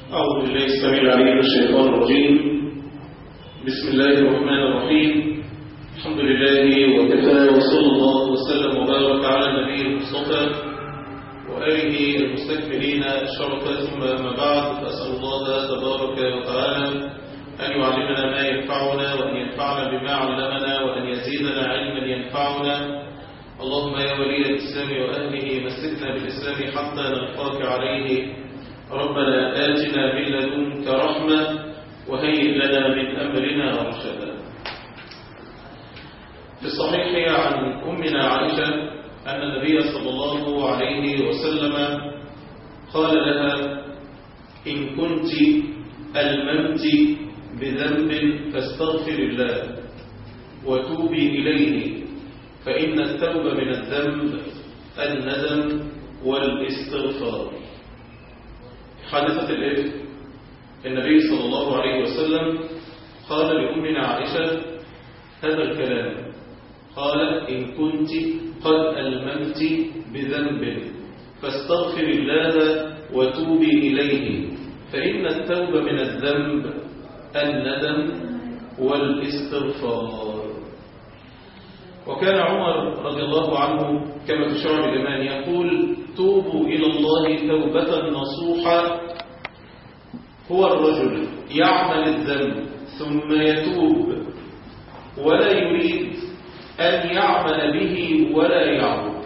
أعوذ بالله السميع العليم من الشيطان الرجيم بسم الله الرحمن الرحيم الحمد لله وكفى وصلى الله وسلم وبارك على النبي المصطفى وآله المستكملين الشرف ثم أما بعد فأسأل الله تبارك وتعالى أن يعلمنا ما ينفعنا وأن ينفعنا بما علمنا وأن يزيدنا علما ينفعنا اللهم يا ولي الإسلام وأهله مسكنا بالإسلام حتى نلقاك عليه ربنا آتنا من لدنك رحمة وهيئ لنا من أمرنا رشدا في الصحيح عن أمنا عائشة أن النبي صلى الله عليه وسلم قال لها إن كنت ألممت بذنب فاستغفر الله وتوبي إليه فإن التوبة من الذنب الندم والاستغفار حادثة الإفك النبي صلى الله عليه وسلم قال لأمنا عائشة هذا الكلام قال إن كنت قد ألممت بذنب فاستغفر الله وتوبي إليه فإن التوبة من الذنب الندم والاستغفار وكان عمر رضي الله عنه كما في شعر الإيمان يقول توبوا إلى الله توبة نصوحة هو الرجل يعمل الذنب ثم يتوب ولا يريد أن يعمل به ولا يعود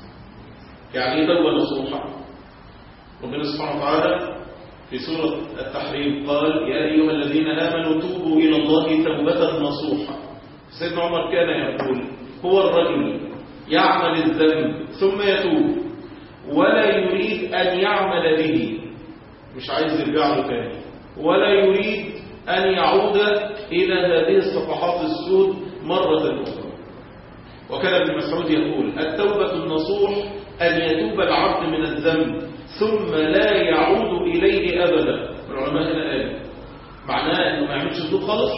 يعني توبة نصوحة ربنا سبحانه وتعالى في سورة التحريم قال يا أيها الذين آمنوا توبوا إلى الله توبة نصوحة سيدنا عمر كان يقول هو الرجل يعمل الذنب ثم يتوب ولا يريد أن يعمل به مش عايز يرجع له تاني ولا يريد أن يعود إلى هذه الصفحات السود مرة أخرى وكان ابن مسعود يقول التوبة النصوح أن يتوب العبد من الذنب ثم لا يعود إليه أبدا العلماء هنا قالوا معناه أنه ما يعملش ذنوب خالص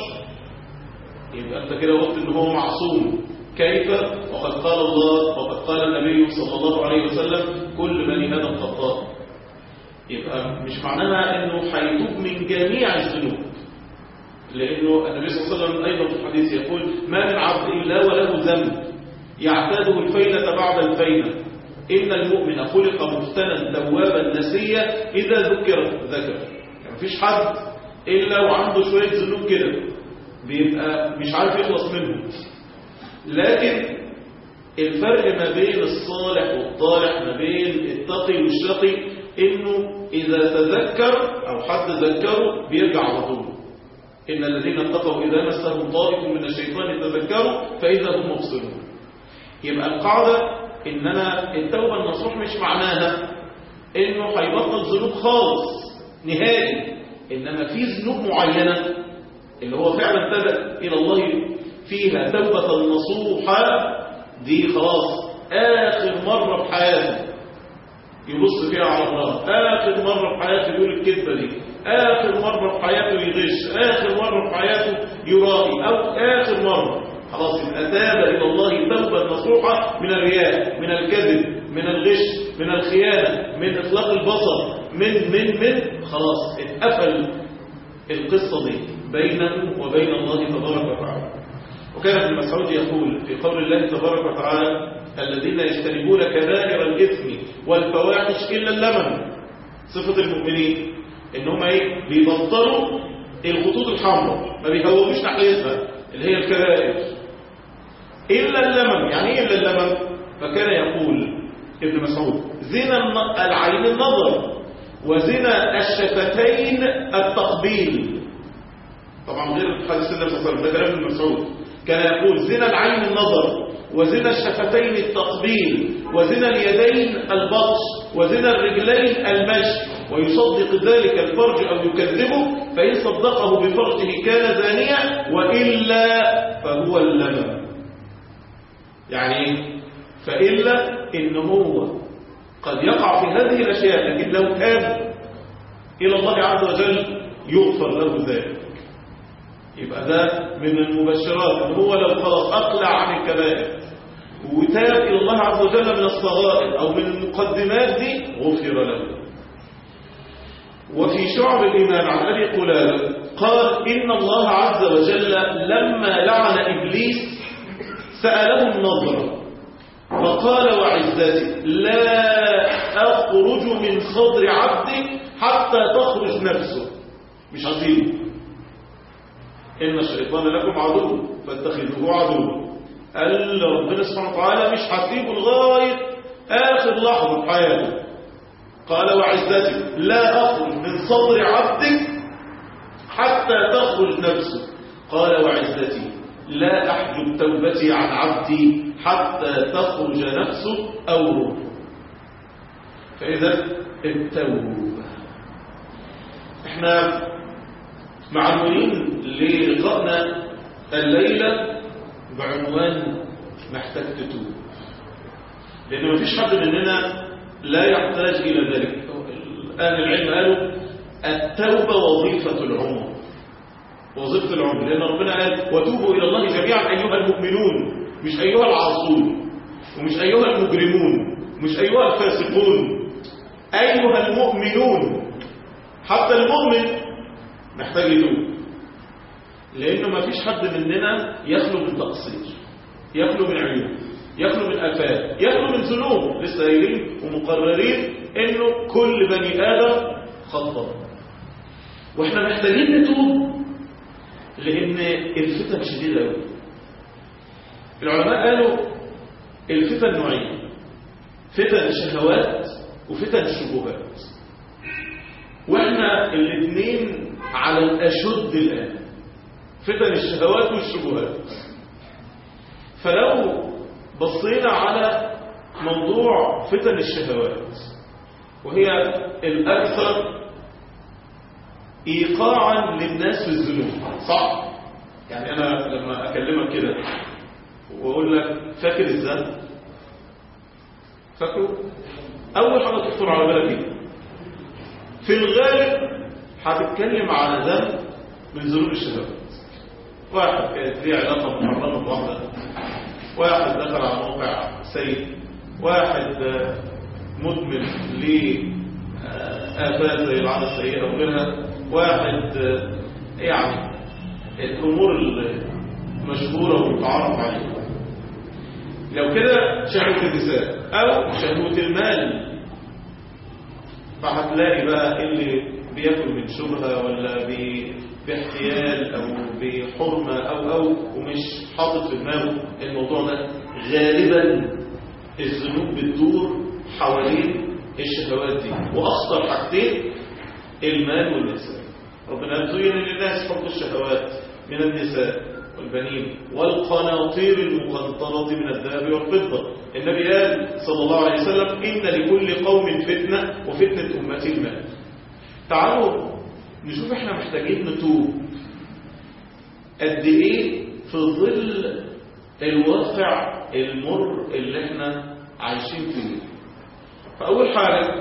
يبقى أنت كده قلت أنه هو معصوم كيف وقد قال الله وقد قال النبي صلى الله عليه وسلم كل بني آدم خطاء يبقى مش معناها انه هيتوب من جميع الذنوب لانه النبي صلى الله عليه وسلم ايضا في الحديث يقول ما من عبد الا وله ذنب يعتاده الفينة بعد الفينة ان المؤمن خلق مفتنا توابا نسيا اذا ذكر ذكر يعني مفيش حد الا وعنده شويه ذنوب كده بيبقى مش عارف يخلص منهم لكن الفرق ما بين الصالح والطالح ما بين التقي والشقي انه اذا تذكر او حد ذكره بيرجع على طول ان الذين اتقوا اذا مسهم طائف من الشيطان تذكروا فاذا هم مبصرون يبقى القاعده ان انا التوبه النصوح مش معناها انه هيبطل ذنوب خالص نهائي انما في ذنوب معينه اللي هو فعلا ابتدأ الى الله فيها توبة نصوحة دي خلاص آخر مرة في حياته يبص فيها على الله آخر مرة في حياته يقول الكذبة دي آخر مرة في حياته يغش آخر مرة في حياته يرائي أو آخر مرة خلاص يبقى تاب إلى الله توبة نصوحة من الرياء من الكذب من الغش من الخيانة من إطلاق البصر من من من خلاص اتقفل القصة دي بينه وبين الله تبارك وتعالى وكان ابن مسعود يقول في قول الله تبارك وتعالى الذين يجتنبون كبائر الإثم والفواحش إلا اللمم صفة المؤمنين إنهم ايه بيبطلوا الخطوط الحمراء ما بيهوموش ناحيتها اللي هي الكبائر إلا اللمم يعني إيه إلا اللمم فكان يقول ابن مسعود زنا العين النظر وزنا الشفتين التقبيل طبعا غير حديث النبي صلى الله عليه وسلم ده كلام ابن مسعود كان يقول زنا العين النظر وزنا الشفتين التقبيل وزنا اليدين البطش وزنا الرجلين المشي ويصدق ذلك الفرج أو يكذبه فإن صدقه بفرجه كان زانيا وإلا فهو اللمم يعني فإلا إن هو قد يقع في هذه الأشياء لكن لو تاب إلى الله عز وجل يغفر له ذلك يبقى ده من المبشرات ان هو لو خلاص اقلع عن الكبائر وتاب الى الله عز وجل من الصغائر او من المقدمات دي غفر له وفي شعب الإيمان عن أبي قلابة قال إن الله عز وجل لما لعن إبليس سأله النظر فقال وعزتي لا أخرج من صدر عبدي حتى تخرج نفسه مش عظيم إن الشيطان لكم عدو فاتخذوه عدو قال ربنا سبحانه وتعالى مش هسيبه لغاية آخر لحظة في حياته قال وعزتي لا أخرج من صدر عبدك حتى تخرج نفسه قال وعزتي لا أحجب توبتي عن عبدي حتى تخرج نفسه أو روحه فإذا التوبة احنا معمولين للقائنا الليلة بعنوان محتاج تتوب لأن مفيش حد مننا لا يحتاج إلى ذلك أهل العلم قالوا التوبة وظيفة العمر وظيفة العمر لأن ربنا قال وتوبوا إلى الله جميعا أيها المؤمنون مش أيها العاصون ومش أيها المجرمون مش أيها الفاسقون أيها المؤمنون حتى المؤمن محتاج يتوب لأنه ما فيش حد مننا يخلو من تقصير يخلو من عيوب يخلو من أفات يخلو من ذنوب لسه قايلين ومقررين إنه كل بني آدم خطأ وإحنا محتاجين نتوب لأن الفتن شديدة قوي العلماء قالوا الفتن نوعين فتن الشهوات وفتن الشبهات واحنا الاثنين على الاشد الان فتن الشهوات والشبهات فلو بصينا على موضوع فتن الشهوات وهي الاكثر ايقاعا للناس في الذنوب صح يعني انا لما اكلمك كده واقول لك فاكر الذنب فاكره اول حاجه تخطر على بالك ايه في الغالب هتتكلم على ذنب من ذنوب الشهوات واحد كانت ليه علاقه محرمه بواحده واحد دخل على موقع سيء واحد مدمن لآفات زي العادة السيئة وغيرها واحد يعني الأمور المشهورة والمتعارف عليها لو كده شهوة النساء أو شهوة المال فهتلاقي بقى اللي بياكل من شبهة ولا بي باحتيال أو بحرمة أو أو ومش حاطط في دماغه الموضوع ده غالبا الذنوب بتدور حوالين الشهوات دي وأخطر حاجتين المال والنساء ربنا زين للناس حب الشهوات من النساء والبنين والقناطير المقنطرة من الذهب والفضة النبي قال صلى الله عليه وسلم إن لكل قوم فتنة وفتنة أمتي المال تعالوا نشوف احنا محتاجين نتوب قد ايه في ظل الواقع المر اللي احنا عايشين فيه فأول حاجة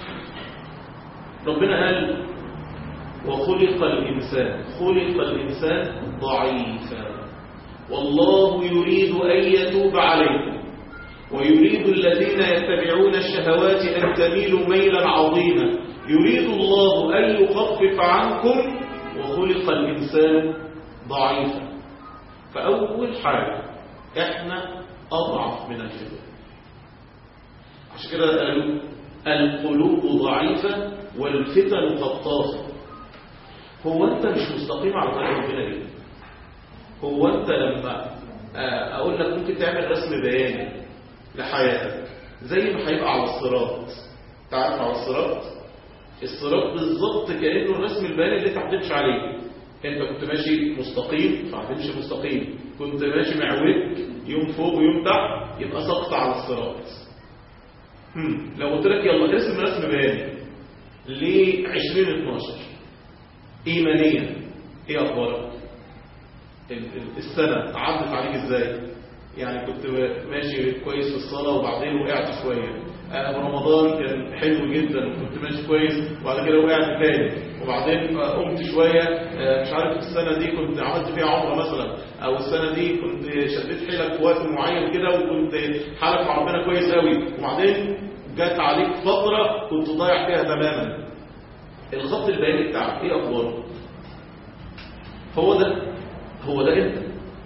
ربنا قال وخلق الإنسان خلق الإنسان ضعيفا والله يريد أن يتوب عليكم ويريد الذين يتبعون الشهوات أن تميلوا ميلا عظيما يريد الله أن يخفف عنكم وخلق الإنسان ضعيفا فأول حاجة إحنا أضعف من الفتن عشان كده قالوا القلوب ضعيفة والفتن خطافة هو أنت مش مستقيم على طريق ربنا ليه هو أنت لما أقول لك ممكن تعمل رسم بياني لحياتك زي ما هيبقى على الصراط تعرف على الصراط الصراط بالظبط كأنه الرسم البياني اللي انت هتمشي عليه انت كنت ماشي مستقيم فهتمشي مستقيم كنت ماشي معوج يوم فوق ويوم تحت يبقى سقط على الصراط هم. لو قلت لك يلا ارسم رسم بياني ل 2012 ايمانيا ايه اخبارك السنه عدت عليك ازاي يعني كنت ماشي كويس في الصلاه وبعدين وقعت شويه رمضان كان حلو جدا وكنت ماشي كويس وبعد كده وقعت تاني وبعدين قمت شوية مش عارف السنة دي كنت عملت فيها عمرة مثلا او السنة دي كنت شديت حيلك في وقت معين كده وكنت حالك مع ربنا كويس قوي وبعدين جات عليك فترة كنت ضايع فيها تماما الخط البياني بتاعك ايه اخباره هو ده هو ده انت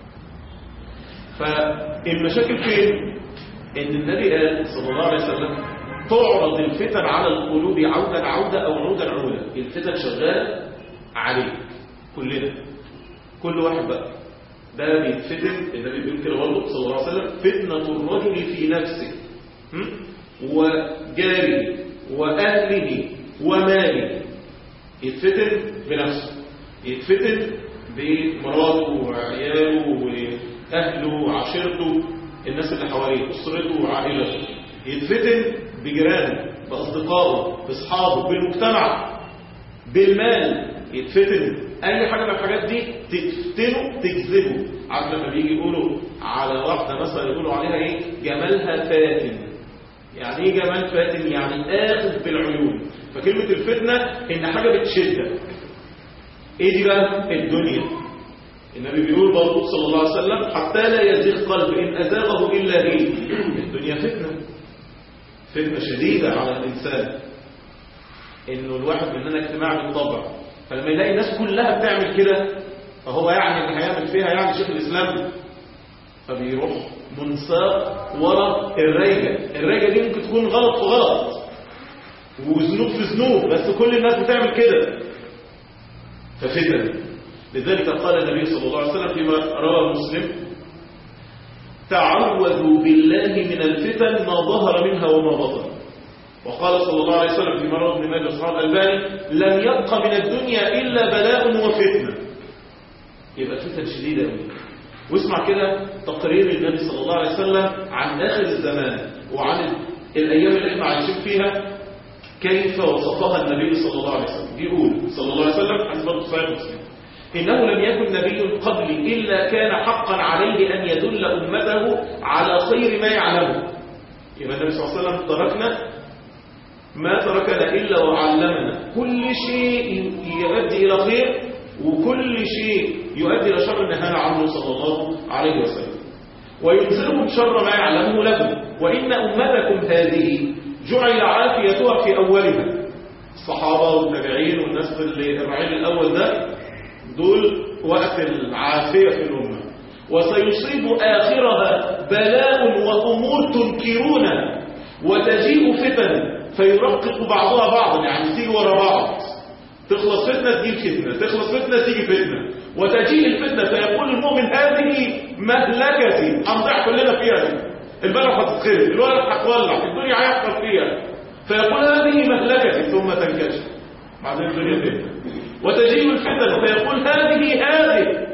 فالمشاكل فين ان النبي قال صلى الله عليه وسلم تعرض الفتن على القلوب عودا عودا او عودا عودا الفتن شغال عليك كلنا كل واحد بقى ده بيتفتن النبي بيقول كده برضه صلى الله عليه وسلم فتنة الرجل في نفسه م? وجاره وأهله وماله يتفتن بنفسه يتفتن بمراته وعياله وأهله وعشيرته الناس اللي حواليه أسرته وعائلته يتفتن بجيرانه بأصدقائه بأصحابه بالمجتمع بالمال يتفتن اي حاجه من الحاجات دي تفتنه تجذبه عارف لما بيجي يقولوا على واحده مثلا يقولوا عليها ايه جمالها فاتن يعني ايه جمال فاتن يعني اخذ بالعيون فكلمه الفتنه ان حاجه بتشدك ايه دي بقى الدنيا النبي بيقول برضه صلى الله عليه وسلم حتى لا يزيغ قلب ان ازاغه الا ايه الدنيا فتنه فتنه شديده على الانسان انه الواحد مننا اجتماعي بالطبع فلما يلاقي الناس كلها بتعمل كده فهو يعني اللي هيعمل فيها يعني شيخ الاسلام فبيروح منساق ورا الريجه الريجه دي ممكن تكون غلط في غلط وذنوب في ذنوب بس كل الناس بتعمل كده ففتن لذلك قال النبي صلى الله عليه وسلم فيما روى مسلم تعوذوا بالله من الفتن ما ظهر منها وما بطن وقال صلى الله عليه وسلم في مرض ابن ماجه صحابه الألباني لم يبق من الدنيا إلا بلاء وفتنة يبقى فتن شديدة قوي واسمع كده تقرير النبي صلى الله عليه وسلم عن آخر الزمان وعن الأيام اللي احنا عايشين فيها كيف وصفها النبي صلى الله عليه وسلم بيقول صلى الله عليه وسلم حسب صحيح مسلم إنه لم يكن نبي قبلي إلا كان حقا عليه أن يدل أمته على خير ما يعلمه يبقى النبي صلى الله عليه وسلم تركنا ما تركنا إلا وعلمنا كل شيء يؤدي إلى خير وكل شيء يؤدي إلى شر نهانا عنه صلى الله عليه وسلم وينزلكم شر ما يعلمه لكم وإن أمتكم هذه جعل عافيتها في أولها الصحابة والتابعين والناس اللي الرعيل الأول ده دول وقت العافية في الأمة وسيصيب آخرها بلاء وأمور تنكرونها وتجيء فتن فيرقق بعضها بعضا يعني تيجي ورا بعض تخلص فتنة تجيب فتنة تخلص فتنة تيجي فتنة وتجيء الفتنة فيقول المؤمن هذه مهلكتي هنضيع كلنا فيها دي البلد هتتخرب الولد هتولع الدنيا هيحصل فيها فيقول هذه مهلكتي ثم تنكشف بعدين الدنيا فتنة وتجيء الفتن فيقول هذه هذه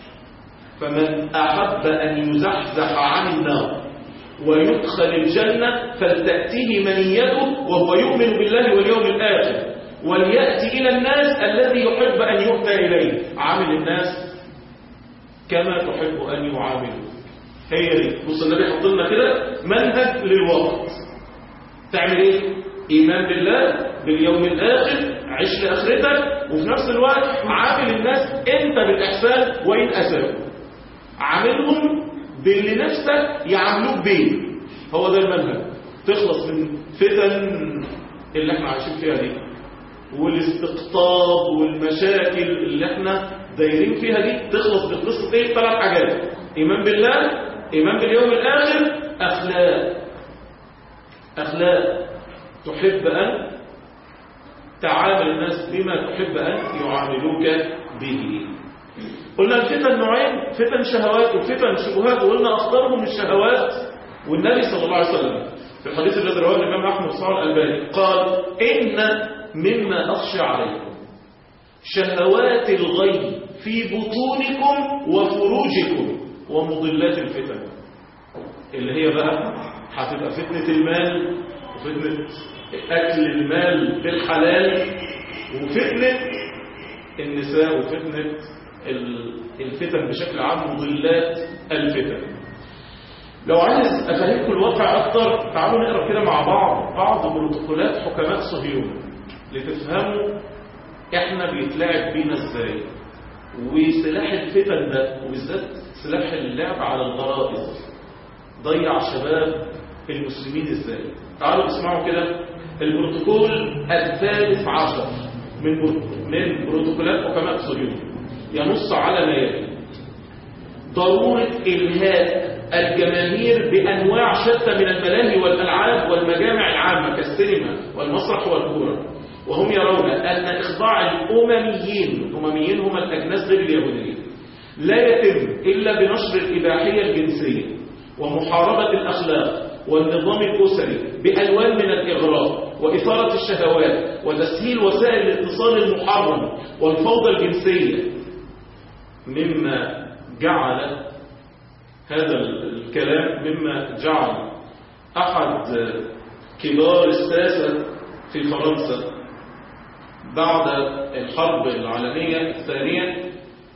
فمن أحب أن يزحزح عن النار ويدخل الجنة فلتأتيه منيته وهو يؤمن بالله واليوم الآخر وليأتي إلى الناس الذي يحب أن يؤتى إليه عامل الناس كما تحب أن يعاملوا هي دي بص النبي حط لنا كده منهج للوقت تعمل ايه ايمان بالله باليوم الاخر عيش لاخرتك وفي نفس الوقت عامل الناس انت بالاحسان وان اساءوا عاملهم باللي نفسك يعاملوك بيه هو ده المنهج تخلص من فتن اللي احنا عايشين فيها دي والاستقطاب والمشاكل اللي احنا دايرين فيها دي تخلص بقصه ايه ثلاث حاجات ايمان بالله ايمان باليوم الاخر اخلاق اخلاق تحب ان تعامل الناس بما تحب ان يعاملوك به قلنا الفتن نوعين فتن شهوات وفتن شبهات وقلنا اخطرهم الشهوات والنبي صلى الله عليه وسلم في الحديث الذي رواه الامام احمد صلى الله الالباني قال ان مما اخشى عليكم شهوات الغي في بطونكم وفروجكم ومضلات الفتن اللي هي بقى هتبقى فتنة المال وفتنة أكل المال بالحلال وفتنة النساء وفتنة الفتن بشكل عام مضلات الفتن لو عايز أفهمكم الواقع أكتر تعالوا نقرأ كده مع بعض بعض بروتوكولات حكماء صهيون لتفهموا احنا بيتلعب بينا ازاي وسلاح الفتن ده وبالذات سلاح اللعب على الغرائز ضيع شباب المسلمين ازاي تعالوا اسمعوا كده البروتوكول الثالث عشر من من بروتوكولات حكماء صهيون ينص على ما يلي ضرورة إلهاء الجماهير بأنواع شتى من الملاهي والألعاب والمجامع العامة كالسينما والمسرح والكورة وهم يرون أن إخضاع الأمميين الأمميين هم الأجناس غير اليهوديين لا يتم إلا بنشر الإباحية الجنسية ومحاربة الأخلاق والنظام الأسري بألوان من الإغراء وإثارة الشهوات وتسهيل وسائل الاتصال المحرم والفوضى الجنسية مما جعل هذا الكلام مما جعل أحد كبار الساسة في فرنسا بعد الحرب العالمية الثانية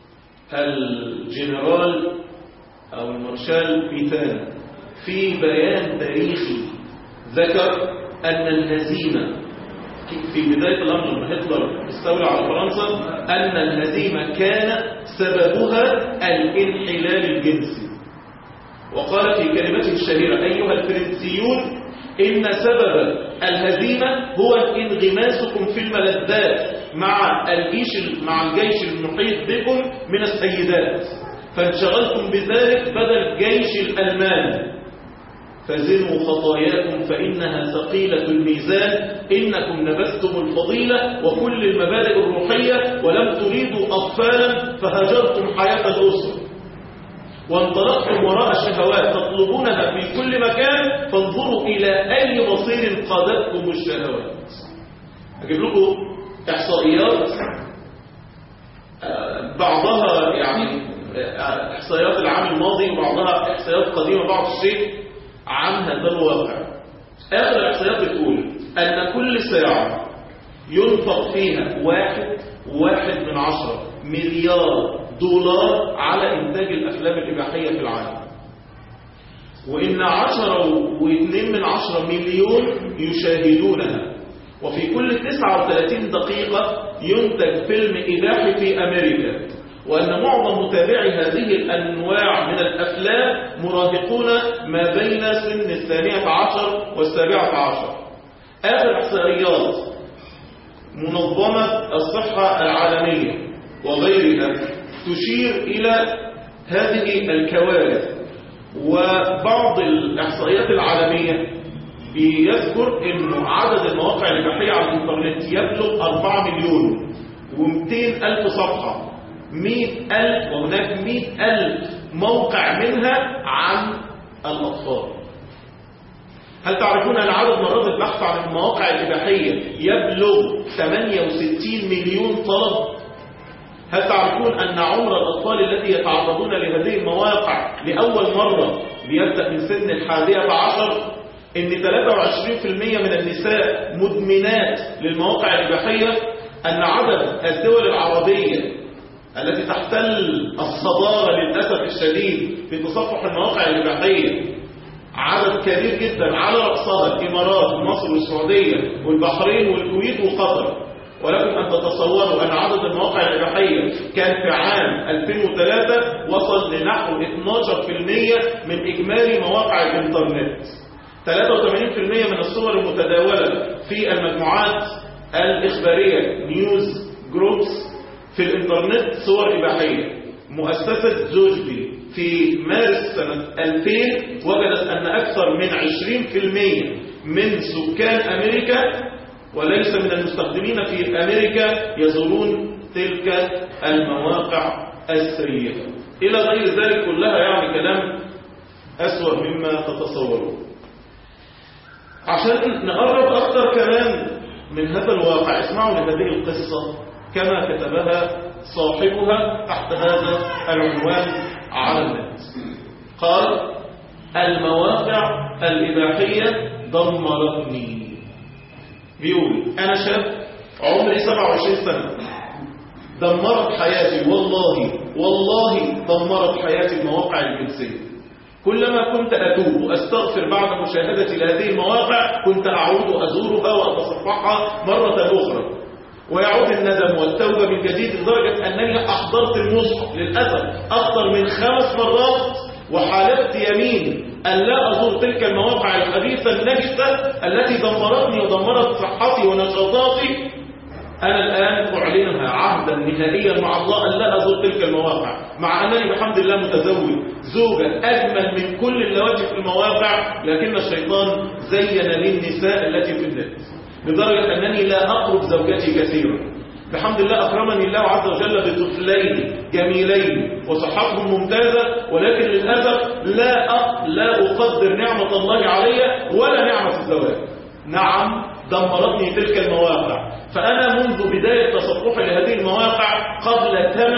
الجنرال أو المارشال بيتان في بيان تاريخي ذكر أن الهزيمة في بداية الأمر لما هتلر استولى على فرنسا أن الهزيمة كان سببها الانحلال الجنسي وقال في كلمته الشهيرة أيها الفرنسيون إن سبب الهزيمة هو انغماسكم في الملذات مع الجيش مع الجيش المحيط بكم من السيدات فانشغلتم بذلك بدل جيش الألمان فزنوا خطاياكم فإنها ثقيلة الميزان إنكم نبذتم الفضيلة وكل المبادئ الروحية ولم تريدوا أطفالا فهجرتم حياة الأسرة وانطلقتم وراء الشهوات تطلبونها في كل مكان فانظروا إلى أي مصير قادتكم الشهوات أجيب لكم إحصائيات بعضها يعني إحصائيات العام الماضي وبعضها إحصائيات قديمة بعض الشيء عن هذا الواقع آخر الإحصائيات بتقول أن كل ساعة ينفق فيها واحد واحد من عشرة مليار دولار على إنتاج الأفلام الإباحية في العالم وإن عشرة واثنين من عشرة مليون يشاهدونها وفي كل 39 دقيقة ينتج فيلم إباحي في أمريكا وأن معظم متابعي هذه الأنواع من الأفلام مراهقون ما بين سن الثانية عشر والسابعة عشر آخر إحصائيات منظمة الصحة العالمية وغيرها تشير إلى هذه الكوارث وبعض الإحصائيات العالمية بيذكر أنه عدد المواقع الإباحية على الإنترنت يبلغ 4 مليون و200 ألف صفحة 100 ألف وهناك 100 ألف موقع منها عن الأطفال هل تعرفون أن عدد مرات البحث عن المواقع الإباحية يبلغ 68 مليون طلب هل تعرفون أن عمر الأطفال التي يتعرضون لهذه المواقع لأول مرة بيبدأ من سن الحادية عشر إن 23% من النساء مدمنات للمواقع الإباحية أن عدد الدول العربية التي تحتل الصدارة للأسف الشديد في تصفح المواقع الإباحية عدد كبير جدا على رأسها الإمارات ومصر والسعودية والبحرين والكويت وقطر ولكم أن تتصوروا أن عدد المواقع الإباحية كان في عام 2003 وصل لنحو 12% من إجمالي مواقع الإنترنت 83% من الصور المتداولة في المجموعات الإخبارية نيوز جروبس في الإنترنت صور إباحية مؤسسة زوجبي في مارس سنة 2000 وجدت أن أكثر من 20% من سكان أمريكا وليس من المستخدمين في أمريكا يزورون تلك المواقع السيئة إلى غير ذلك كلها يعني كلام أسوأ مما تتصورون عشان نقرب أكثر كمان من هذا الواقع اسمعوا لهذه القصة كما كتبها صاحبها تحت هذا العنوان على النت قال المواقع الإباحية دمرتني بيقول أنا شاب عمري 27 سنة دمرت حياتي والله والله دمرت حياتي المواقع الجنسية كلما كنت أتوب وأستغفر بعد مشاهدتي لهذه المواقع كنت أعود أزورها وأتصفحها مرة أخرى ويعود الندم والتوبة من جديد لدرجة أنني أحضرت المصحف للأسف أكثر من خمس مرات وحالفت يمين أن لا أزور تلك المواقع الخبيثة النجسة التي دمرتني ودمرت صحتي ونشاطاتي أنا الآن أعلنها عهدا نهائيا مع الله أن لا أزور تلك المواقع مع أنني بحمد الله متزوج زوجة أجمل من كل اللواتي في المواقع لكن الشيطان زين لي النساء التي في النت لدرجة أنني لا أقرب زوجتي كثيرا بحمد الله أكرمني الله عز وجل بطفلين جميلين وصحتهم ممتازة ولكن للأسف لا أ... لا أقدر نعمة الله علي ولا نعمة الزواج نعم دمرتني تلك المواقع فأنا منذ بداية تصفحي لهذه المواقع قبل ثمان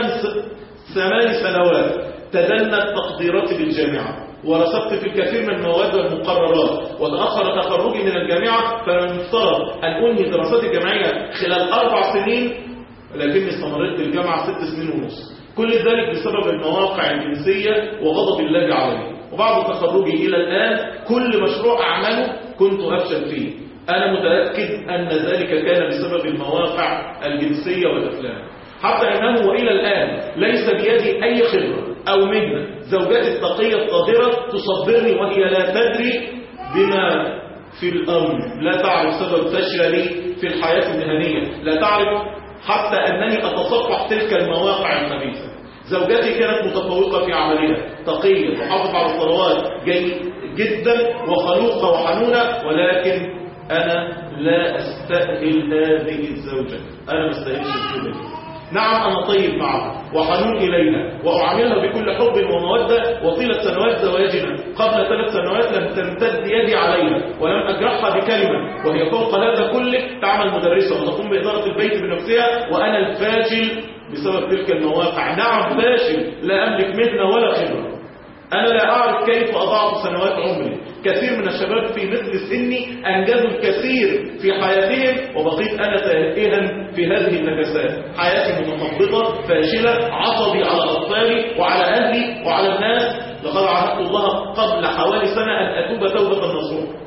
ثمان سنوات تدنت تقديراتي بالجامعة ورسبت في الكثير من المواد والمقررات وتأخر تخرجي من الجامعة فمن المفترض أن أنهي دراساتي الجامعية خلال أربع سنين ولكني استمريت في الجامعة ست سنين ونص كل ذلك بسبب المواقع الجنسية وغضب الله علي وبعد تخرجي إلى الآن كل مشروع أعمله كنت أفشل فيه أنا متأكد أن ذلك كان بسبب المواقع الجنسية والأفلام حتى إنه وإلى الآن ليس بيدي أي خبرة أو مهنة زوجتي التقية الطاهرة تصبرني وهي لا تدري بما في الأمر لا تعرف سبب فشلي في الحياة المهنية لا تعرف حتى أنني أتصفح تلك المواقع الخبيثة زوجتي كانت متفوقة في عملها تقية تحافظ على الصلوات جيد جدا وخلوقة وحنونة ولكن أنا لا أستأهل هذه الزوجة أنا ما استأهلش الزوجة نعم أنا طيب معها وحنون إليها وأعاملها بكل حب ومودة وطيلة سنوات زواجنا قبل ثلاث سنوات لم تمتد يدي عليها ولم أجرحها بكلمة وهي فوق هذا كله تعمل مدرسة وتقوم بإدارة البيت بنفسها وأنا الفاشل بسبب تلك المواقع نعم فاشل لا أملك مهنة ولا خبرة أنا لا أعرف كيف أضاعف سنوات عمري كثير من الشباب في مثل سني أنجزوا الكثير في حياتهم وبقيت أنا تائها في هذه النجاسات حياتي متخبطة فاشلة عصبي على أطفالي وعلى أهلي وعلى الناس لقد عهدت الله قبل حوالي سنة أن أتوب توبة نصوح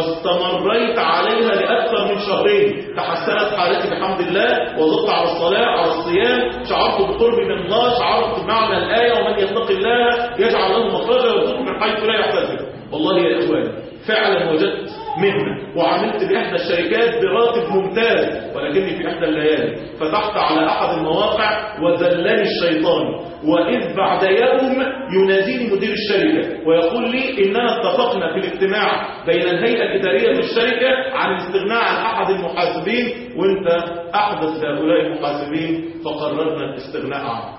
واستمريت عليها لأكثر من شهرين تحسنت حالتي بحمد الله وظلت على الصلاة على الصيام شعرت بقرب من الله شعرت بمعنى الآية ومن يتق الله يجعل له مخرجا ويرزقه من حيث لا يحتسب والله يا إخواني فعلا وجدت مهنة وعملت بإحدى الشركات براتب ممتاز ولكني في إحدى الليالي فتحت على أحد المواقع وذلني الشيطان وإذ بعد يوم يناديني مدير الشركة ويقول لي إننا اتفقنا في الاجتماع بين الهيئة الإدارية في الشركة عن الاستغناء عن أحد المحاسبين وانت أحدث هؤلاء المحاسبين فقررنا الاستغناء عنه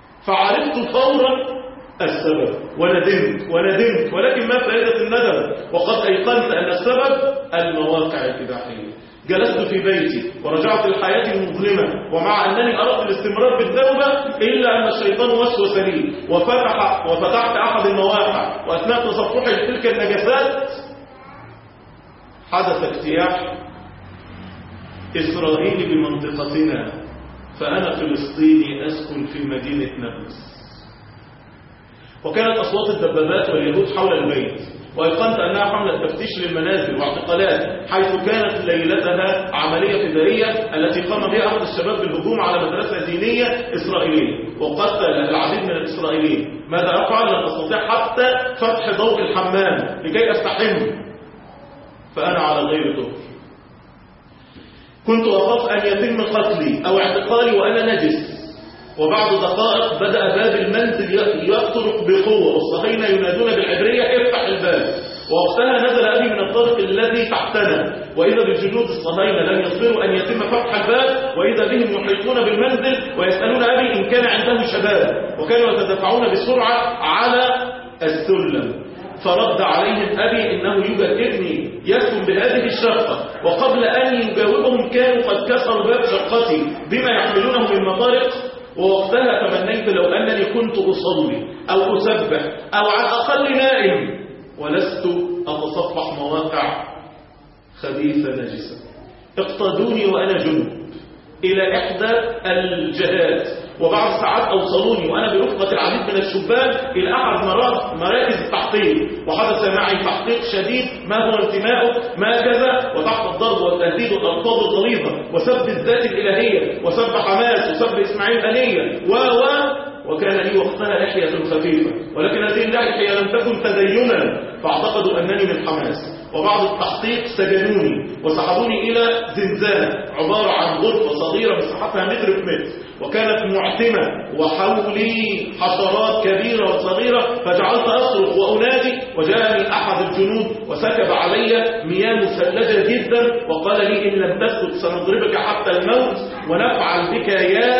فعرفت فورا السبب وندمت وندمت ولكن ما فائدة الندم وقد أيقنت أن السبب المواقع الإباحية جلست في بيتي ورجعت لحياتي المظلمة ومع أنني أردت الاستمرار بالتوبة إلا أن الشيطان وسوس لي وفتح وفتحت أحد المواقع وأثناء تصفحي لتلك النجاسات حدث اجتياح إسرائيلي بمنطقتنا فأنا فلسطيني أسكن في مدينة نابلس وكانت أصوات الدبابات واليهود حول البيت وأيقنت أنها حملة تفتيش للمنازل واعتقالات حيث كانت ليلتها عملية فدائية التي قام بها أحد الشباب بالهجوم على مدرسة دينية إسرائيلية وقتل العديد من الإسرائيليين ماذا أفعل؟ لن أستطيع حتى فتح ضوء الحمام لكي أستحم فأنا على غير طهر كنت أخاف أن يتم قتلي أو اعتقالي وأنا نجس وبعد دقائق بدأ باب المنزل يطرق بقوة والصهاينة ينادون بالعبرية افتح الباب ووقتها نزل أبي من الطرق الذي تحتنا وإذا بالجنود الصهاينة لم يصبروا أن يتم فتح الباب وإذا بهم يحيطون بالمنزل ويسألون أبي إن كان عنده شباب وكانوا يتدفعون بسرعة على السلم فرد عليهم أبي إنه يوجد ابني يسكن بهذه الشقة وقبل أن يجاوبهم كانوا قد كسروا باب شقتي بما يحملونه من مطارق ووقتها تمنيت لو أنني كنت أصلي أو أسبح أو على الأقل نائم ولست أتصفح مواقع خبيثة نجسة اقتدوني وأنا جنوب إلى إحدى الجهات وبعد ساعات أوصلوني وأنا برفقة العديد من الشبان إلى أحد مراكز التحقيق وحدث معي تحقيق شديد ما هو انتماؤه ما كذا وتحت الضرب والتهديد والألفاظ الغليظة وسب الذات الإلهية وسب حماس وسب إسماعيل أنية و و وكان لي وقتها لحية خفيفة ولكن هذه اللحية لم تكن تدينا فاعتقدوا أنني من حماس وبعد التحقيق سجنوني وسحبوني إلى زنزانة عبارة عن غرفة صغيرة مساحتها متر في متر وكانت معتمة وحولي حشرات كبيرة وصغيرة فجعلت أصرخ وأنادي وجاءني أحد الجنود وسكب علي مياه مثلجة جدا وقال لي إن لم تسكت سنضربك حتى الموت ونفعل بك يا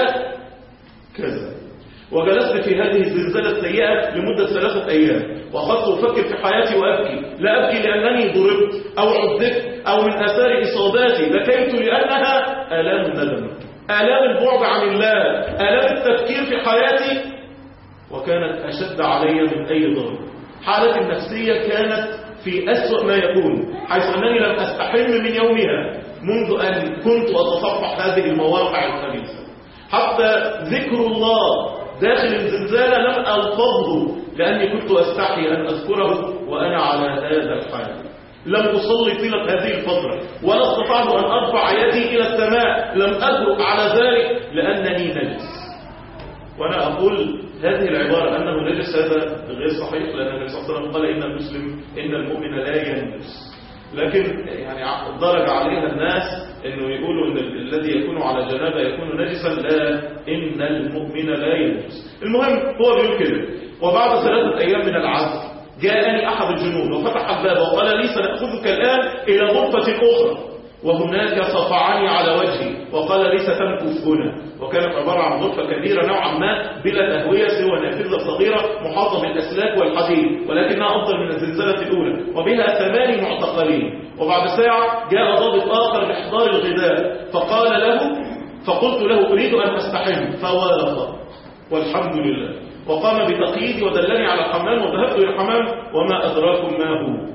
كذا وجلست في هذه الزلزلة السيئة لمدة ثلاثة أيام وأخذت أفكر في حياتي وأبكي لا أبكي لأنني ضربت أو عذبت أو من أثار إصاباتي بكيت لأنها آلام الندم آلام البعد عن الله آلام التفكير في حياتي وكانت أشد علي من أي ضرب حالتي النفسية كانت في أسوأ ما يكون حيث أنني لم أستحم من يومها منذ أن كنت أتصفح هذه المواقع الخبيثة حتى ذكر الله داخل الزلزال لم ألفظه لأني كنت أستحي أن أذكره وأنا على هذا الحال لم أصلي طيلة هذه الفترة ولا استطعت أن أرفع يدي إلى السماء لم أجرؤ على ذلك لأنني نجس وأنا أقول هذه العبارة أنه نجس هذا غير صحيح لأن النبي صلى الله عليه وسلم قال إن المسلم إن المؤمن لا ينجس لكن يعني درج عليها الناس انه يقولوا ان الذي يكون على جنابه يكون نجسا لا ان المؤمن لا ينجس المهم هو بيقول كده وبعد ثلاثه ايام من العزل جاءني احد الجنود وفتح الباب وقال لي سناخذك الان الى غرفه اخرى وهناك صفعني على وجهي وقال لي ستمكث هنا وكانت عبارة عن غرفة كبيرة نوعا ما بلا تهوية سوى نافذة صغيرة محاطة بالأسلاك والحديد ولكنها أفضل من الزلزلة الأولى وبها ثمان معتقلين وبعد ساعة جاء ضابط آخر لإحضار الغذاء فقال له فقلت له أريد أن أستحم فوافق والحمد لله وقام بتقييدي ودلني على الحمام وذهبت إلى الحمام وما أدراكم ما هو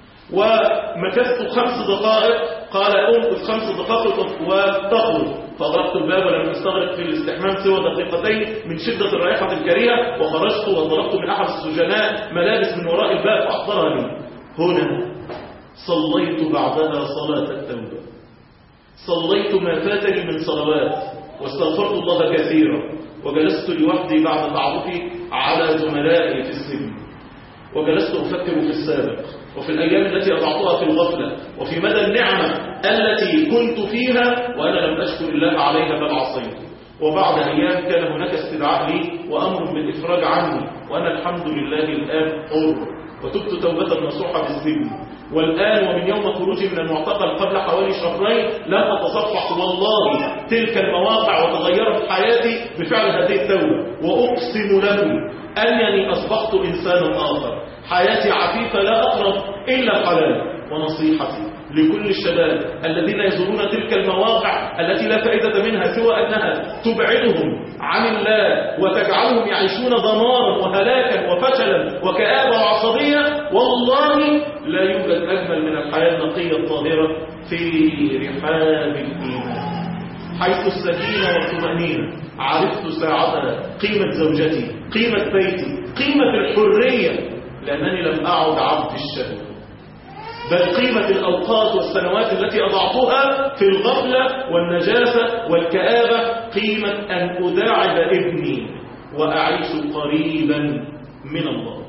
ومكثت خمس دقائق قال انقذ خمس دقائق وتخرج فأغلقت الباب ولم استغرق في الاستحمام سوى دقيقتين من شدة الرائحة الكريهة وخرجت وضربت من أحد السجناء ملابس من وراء الباب فأحضرها لي هنا صليت بعدها صلاة التوبة صليت ما فاتني من صلوات واستغفرت الله كثيرا وجلست لوحدي بعد تعرفي على زملائي في السجن وجلست أفكر في السابق وفي الأيام التي أضعتها في الغفلة وفي مدى النعمة التي كنت فيها وأنا لم أشكر الله عليها بل عصيته وبعد أيام كان هناك استدعاء لي وأمر بالإفراج عني وأنا الحمد لله الآن حر وتبت توبة نصوحة في السجن والآن ومن يوم خروجي من المعتقل قبل حوالي شهرين لم أتصفح والله تلك المواقع وتغيرت حياتي بفعل هذه التوبة وأقسم لكم أنني أصبحت إنسانا آخر حياتي عفيفة لا أقرب إلا الحلال ونصيحتي لكل الشباب الذين يزورون تلك المواقع التي لا فائدة منها سوى أنها تبعدهم عن الله وتجعلهم يعيشون دمارا وهلاكا وفشلا وكآبة وعصبية والله لا يوجد أجمل من الحياة النقية الطاهرة في رحاب الإيمان حيث السكينة والطمأنينة عرفت ساعتها قيمة زوجتي قيمة بيتي قيمة الحرية لأنني لم أعد عبد الشهوة بل قيمة الأوقات والسنوات التي أضعتها في الغفلة والنجاسة والكآبة قيمة أن أداعب ابني وأعيش قريبا من الله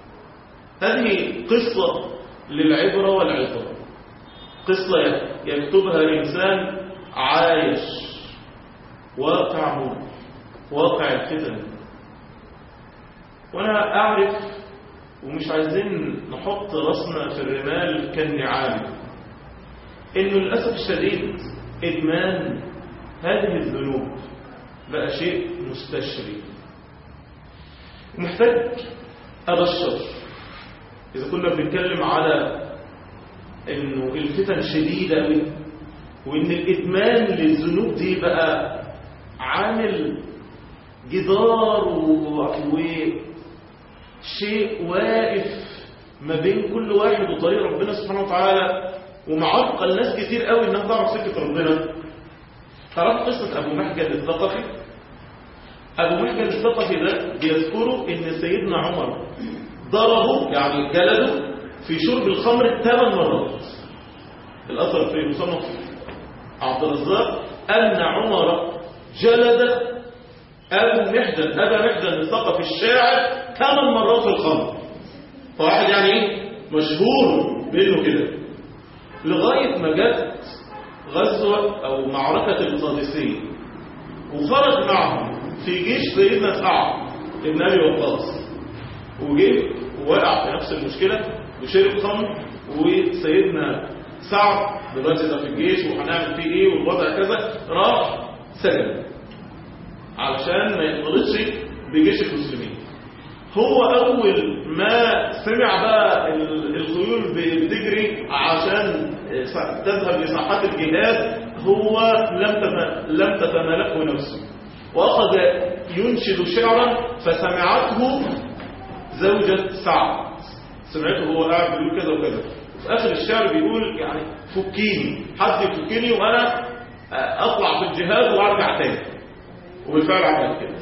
هذه قصة للعبرة والعظة قصة يكتبها إنسان عايش واقع مر واقع الفتن وأنا أعرف ومش عايزين نحط راسنا في الرمال كالنعام انه للاسف الشديد ادمان هذه الذنوب بقى شيء مستشري محتاج ابشر اذا كنا بنتكلم على انه الفتن شديده قوي وان الادمان للذنوب دي بقى عامل جدار و... شيء واقف ما بين كل واحد وطريق ربنا سبحانه وتعالى ومعرقل ناس كتير قوي انها تعرف سكه ربنا تعرف قصه ابو محجن الثقفي ابو محجن الثقفي ده بيذكروا ان سيدنا عمر ضربه يعني جلده في شرب الخمر ثمان مرات الاثر في مصنف عبد الرزاق ان عمر جلد ابو محجن ابا محجن الثقفي الشاعر ثمان مرات في الخمر فواحد يعني ايه مشهور بانه كده لغايه ما جت غزوه او معركه القادسيه وخرج معهم في جيش سيدنا سعد بن ابي وقاص وجه ووقع في نفس المشكله وشرب خمر وسيدنا سعد دلوقتي ده في الجيش وهنعمل فيه ايه والوضع كذا راح سجن علشان ما يختلطش بجيش المسلمين هو اول ما سمع بقى ال- الخيول بتجري عشان تذهب لساحات الجهاد هو لم تت- لم تتملكه نفسه واخذ ينشد شعرا فسمعته زوجة سعد سمعته هو قاعد بيقول كذا وكذا في اخر الشعر بيقول يعني فكيني حد يفكني وانا اطلع في الجهاد وارجع تاني وبالفعل عمل كده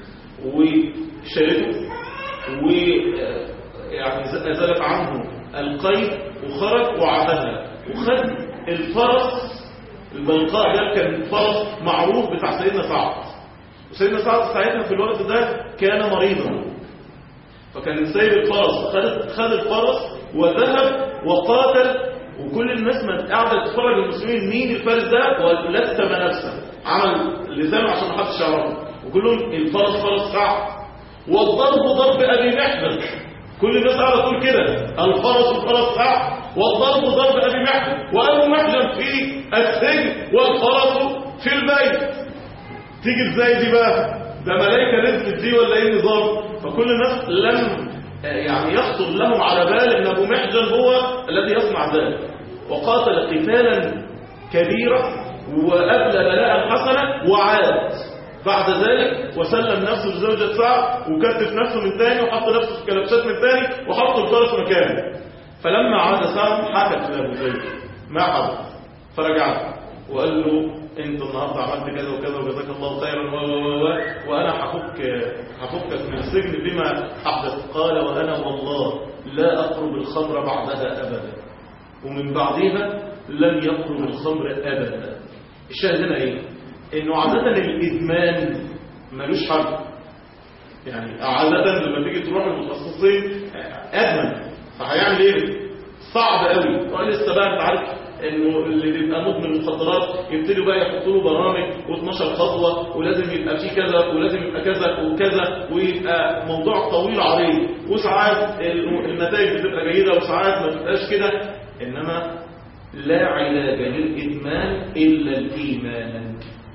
وشالته و يعني زالت عنه القيد وخرج وعادها وخد الفرس البلقاء ده كان فرس معروف بتاع سيدنا سعد وسيدنا سعد ساعتها في الوقت ده كان مريضا فكان سايب الفرس خد خد الفرس وذهب وقاتل وكل الناس ما قاعده تتفرج المسلمين مين الفارس ده ولثم نفسه عمل لسان عشان ما حدش يعرفه وكلهم الفرس فرس سعد والضرب ضرب ابي محمد كل الناس قاعده تقول كده الفرس فرس سعد والضرب ضرب ابي محمد وابو محمد في السجن والفرس في البيت تيجي ازاي دي بقى ده ملائكه نزلت دي ولا ايه النظام فكل الناس لم يعني يخطر لهم على بال ان ابو محجن هو الذي يصنع ذلك وقاتل قتالا كبيرا وابلى بلاء حسنا وعاد بعد ذلك وسلم نفسه لزوجة سعد وكتف نفسه من تاني وحط نفسه في كلبشات من تاني وحط الفرس مكانه فلما عاد سعد حكت له زوجه ما حدث فرجعت وقال له انت النهارده عملت كذا وكذا وجزاك الله خيرا و و و وانا هفك هفكك من السجن بما حدث قال وانا والله لا اقرب الخمر بعدها ابدا ومن بعدها لن يقرب الخمر ابدا الشاهد هنا ايه انه عاده الادمان ملوش حل يعني عاده لما تيجي تروح للمتخصصين ادمن فهيعمل ايه صعب قوي ولسه بقى انت عارف انه اللي بيبقى مدمن مخدرات يبتدوا بقى يحطوا له برامج و12 خطوه ولازم يبقى فيه كذا ولازم يبقى كذا وكذا ويبقى موضوع طويل عريض وساعات النتائج بتبقى جيده وساعات ما بتبقاش كده انما لا علاج للادمان الا الايمان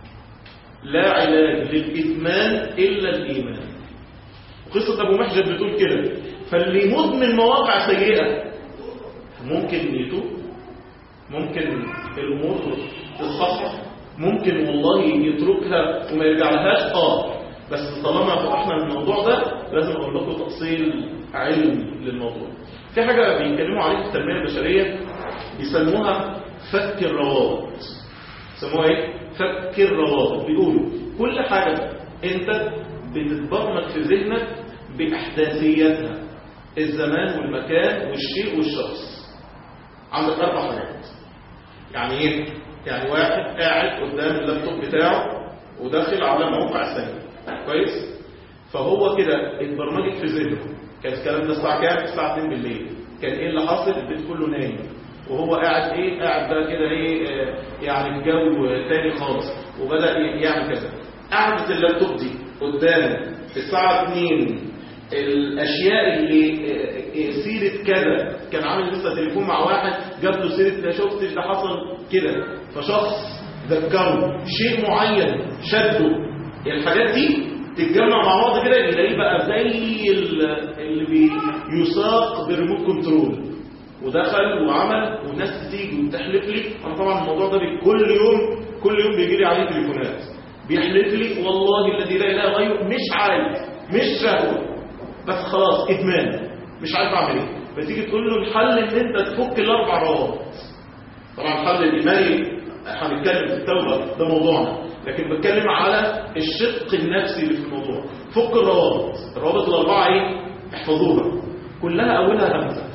لا علاج للادمان الا الايمان قصه ابو محجب بتقول كده فاللي مدمن مواقع سيئه ممكن يتوب ممكن الامور تصحح ممكن والله يتركها وما يرجع لهاش اه بس طالما فتحنا الموضوع ده لازم اقول لكم تفصيل علمي للموضوع في حاجه بيتكلموا عليها في التنميه البشريه بيسموها فك الروابط يسموها ايه فك الروابط بيقولوا كل حاجه انت بتتبرمج في ذهنك باحداثياتها الزمان والمكان والشيء والشخص عندك اربع حاجات يعني ايه يعني واحد قاعد قدام اللابتوب بتاعه وداخل على موقع ثاني كويس فهو كده اتبرمجت في ذهنه كان الكلام ده الساعه كام الساعه 2 بالليل كان ايه اللي حاصل البيت كله نايم وهو قاعد ايه قاعد بقى كده ايه آه يعني في جو تاني خالص وبدا يعمل كذا قعدت اللابتوب دي قدامه الساعه 2 الاشياء اللي سيره كذا كان عامل لسه تليفون مع واحد جاب له سيره ده شفتش ده حصل كده فشخص ذكره شيء معين شده الحاجات دي تتجمع مع بعض كده يلاقيه بقى زي اللي بيساق بالريموت كنترول ودخل وعمل والناس تيجي وتحلف لي انا طبعا الموضوع ده كل يوم كل يوم بيجي لي عليه تليفونات بيحلف لي والله الذي لا اله غيره مش عايز مش شهوه بس خلاص ادمان مش عارف اعمل ايه بتيجي تقول له الحل ان انت تفك الاربع روابط طبعا الحل الايماني هنتكلم في التوبه ده موضوعنا لكن بتكلم على الشق النفسي اللي في الموضوع فك الروابط الروابط الاربعه ايه احفظوها كلها اولها همزه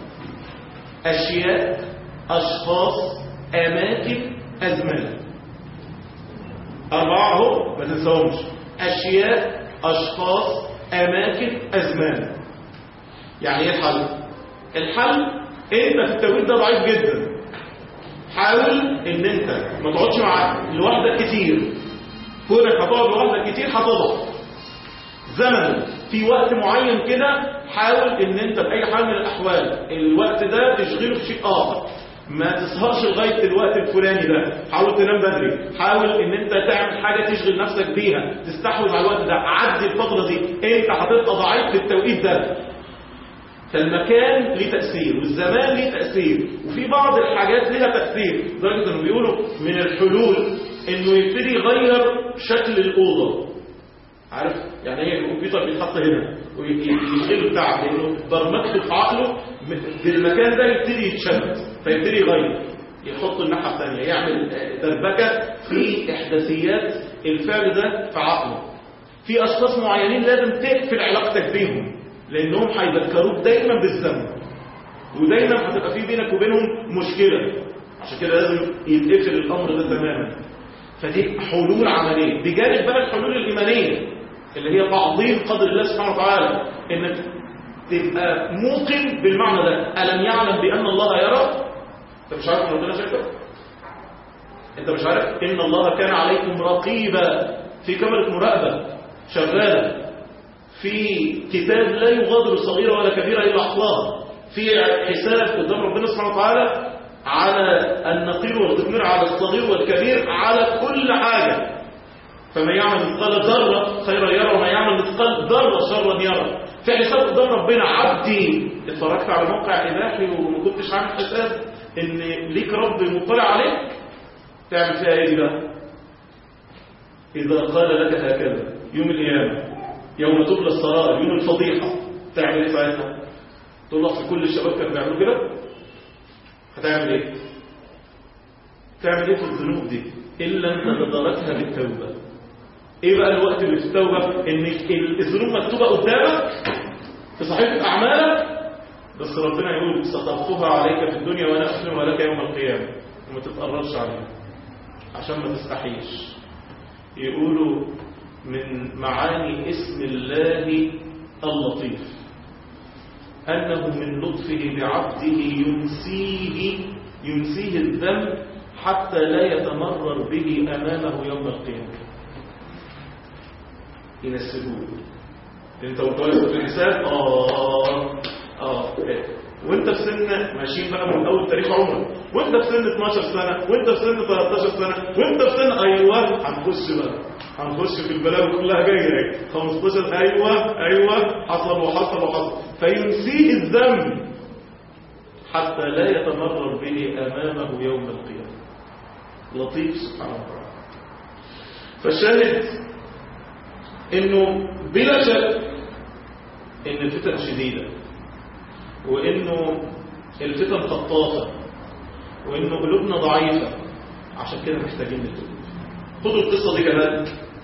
اشياء اشخاص اماكن ازمان اربعه اهو ما تنساهمش اشياء اشخاص اماكن ازمان يعني ايه الحل الحل انت في التوقيت ده ضعيف جدا حاول ان انت ما تقعدش مع لوحدك كتير كونك هتقعد لوحدك كتير هتضعف زمن في وقت معين كده حاول ان انت باي حال من الاحوال الوقت ده تشغله في شيء اخر ما تسهرش لغايه الوقت الفلاني ده حاول تنام بدري حاول ان انت تعمل حاجه تشغل نفسك بيها تستحوذ على الوقت ده عدي الفتره دي انت هتبقى ضعيف في التوقيت ده فالمكان ليه تأثير والزمان ليه تأثير وفي بعض الحاجات ليها تأثير لدرجة انه بيقولوا من الحلول انه يبتدي يغير شكل الأوضة عارف يعني هي الكمبيوتر بيتحط هنا ويشغله بتاعه لانه برمجته في عقله بالمكان ده يبتدي يتشد فيبتدي يغير يحط الناحيه الثانيه يعمل دربكه في احداثيات الفعل ده في عقله في اشخاص معينين لازم تقفل علاقتك بيهم لانهم هيذكروك دايما بالذنب ودايما هتبقى في بينك وبينهم مشكله عشان كده لازم يتقفل الامر ده تماما فدي حلول عمليه بجانب بقى الحلول الايمانيه اللي هي تعظيم قدر الله سبحانه وتعالى انك تبقى موقن بالمعنى ده الم يعلم بان الله يرى انت مش عارف ان ربنا شايفك انت مش عارف ان الله كان عليكم رقيبا في كاميرا مراقبه شغاله في كتاب لا يغادر صغيرة ولا كبيرة إلا أحصاها في حساب قدام ربنا سبحانه وتعالى على النقير والقطمير على الصغير والكبير على كل حاجة فمن يعمل مثقال ذرة خيرا يرى ومن يعمل مثقال ذرة شرا يرى في حساب قدام ربنا عبدي اتفرجت على موقع إباحي وما كنتش عامل حساب إن ليك رب مطلع عليك تعمل فيها إيه دي بقى؟ إذا قال لك هكذا يوم القيامة يوم تبلى السرائر يوم الفضيحة تعمل ايه ساعتها تقول لك في كل الشباب كانوا بيعملوا كده هتعمل ايه تعمل ايه في الذنوب دي الا ان تتداركها بالتوبه ايه بقى الوقت اللي في التوبه ان الذنوب مكتوبه قدامك في صحيفه اعمالك بس ربنا يقول ستغفرها عليك في الدنيا وانا اختمها لك يوم القيامه وما تتقربش عليها عشان ما تستحيش يقولوا من معاني اسم الله اللطيف أنه من لطفه بعبده ينسيه ينسيه الذنب حتى لا يتمرر به أمامه يوم القيامة ينسلوه انت وانت واقف في الحساب اه اه وانت في سن ماشيين بقى من اول تاريخ عمرك وانت في سن 12 سنه وانت في سن 13 سنه وانت في سن ايوه هنخش بقى هنخش في البلاوي كلها جايه اهي 15 ايوه ايوه حصل وحصل وحصل فينسيه الذنب حتى لا يتمرر به امامه يوم القيامه لطيف سبحانه وتعالى فالشاهد انه بلا شك ان الفتن شديده وانه الفتن خطافه وانه قلوبنا ضعيفه عشان كده محتاجين نتوب خدوا القصه دي كمان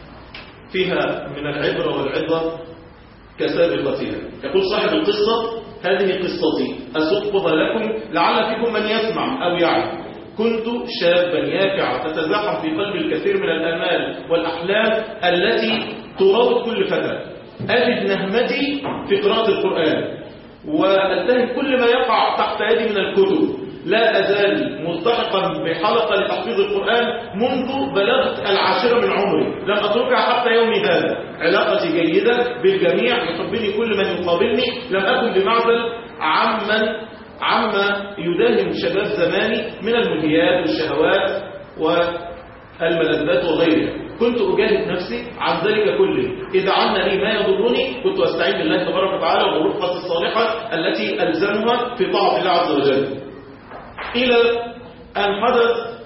فيها من العبره والعظه كسابقتها يقول صاحب القصه هذه قصتي اسقها لكم لعل فيكم من يسمع او يعلم كنت شابا يافعا تتزاحم في قلبي الكثير من الامال والاحلام التي تراود كل فتى اجد نهمتي في قراءه القران وأتهم كل ما يقع تحت يدي من الكتب لا أزال ملتحقا بحلقة لتحفيظ القرآن منذ بلغت العاشرة من عمري لم أتركها حتى يومي هذا علاقتي جيدة بالجميع يحبني كل من يقابلني لم أكن بمعزل عمن عما يداهم شباب زماني من الملهيات والشهوات والملذات وغيرها كنت أجاهد نفسي عن ذلك كله إذا عنا لي ما يضرني كنت أستعين بالله تبارك وتعالى والرفقة الصالحة التي ألزمها في طاعة الله عز وجل إلى أن حدث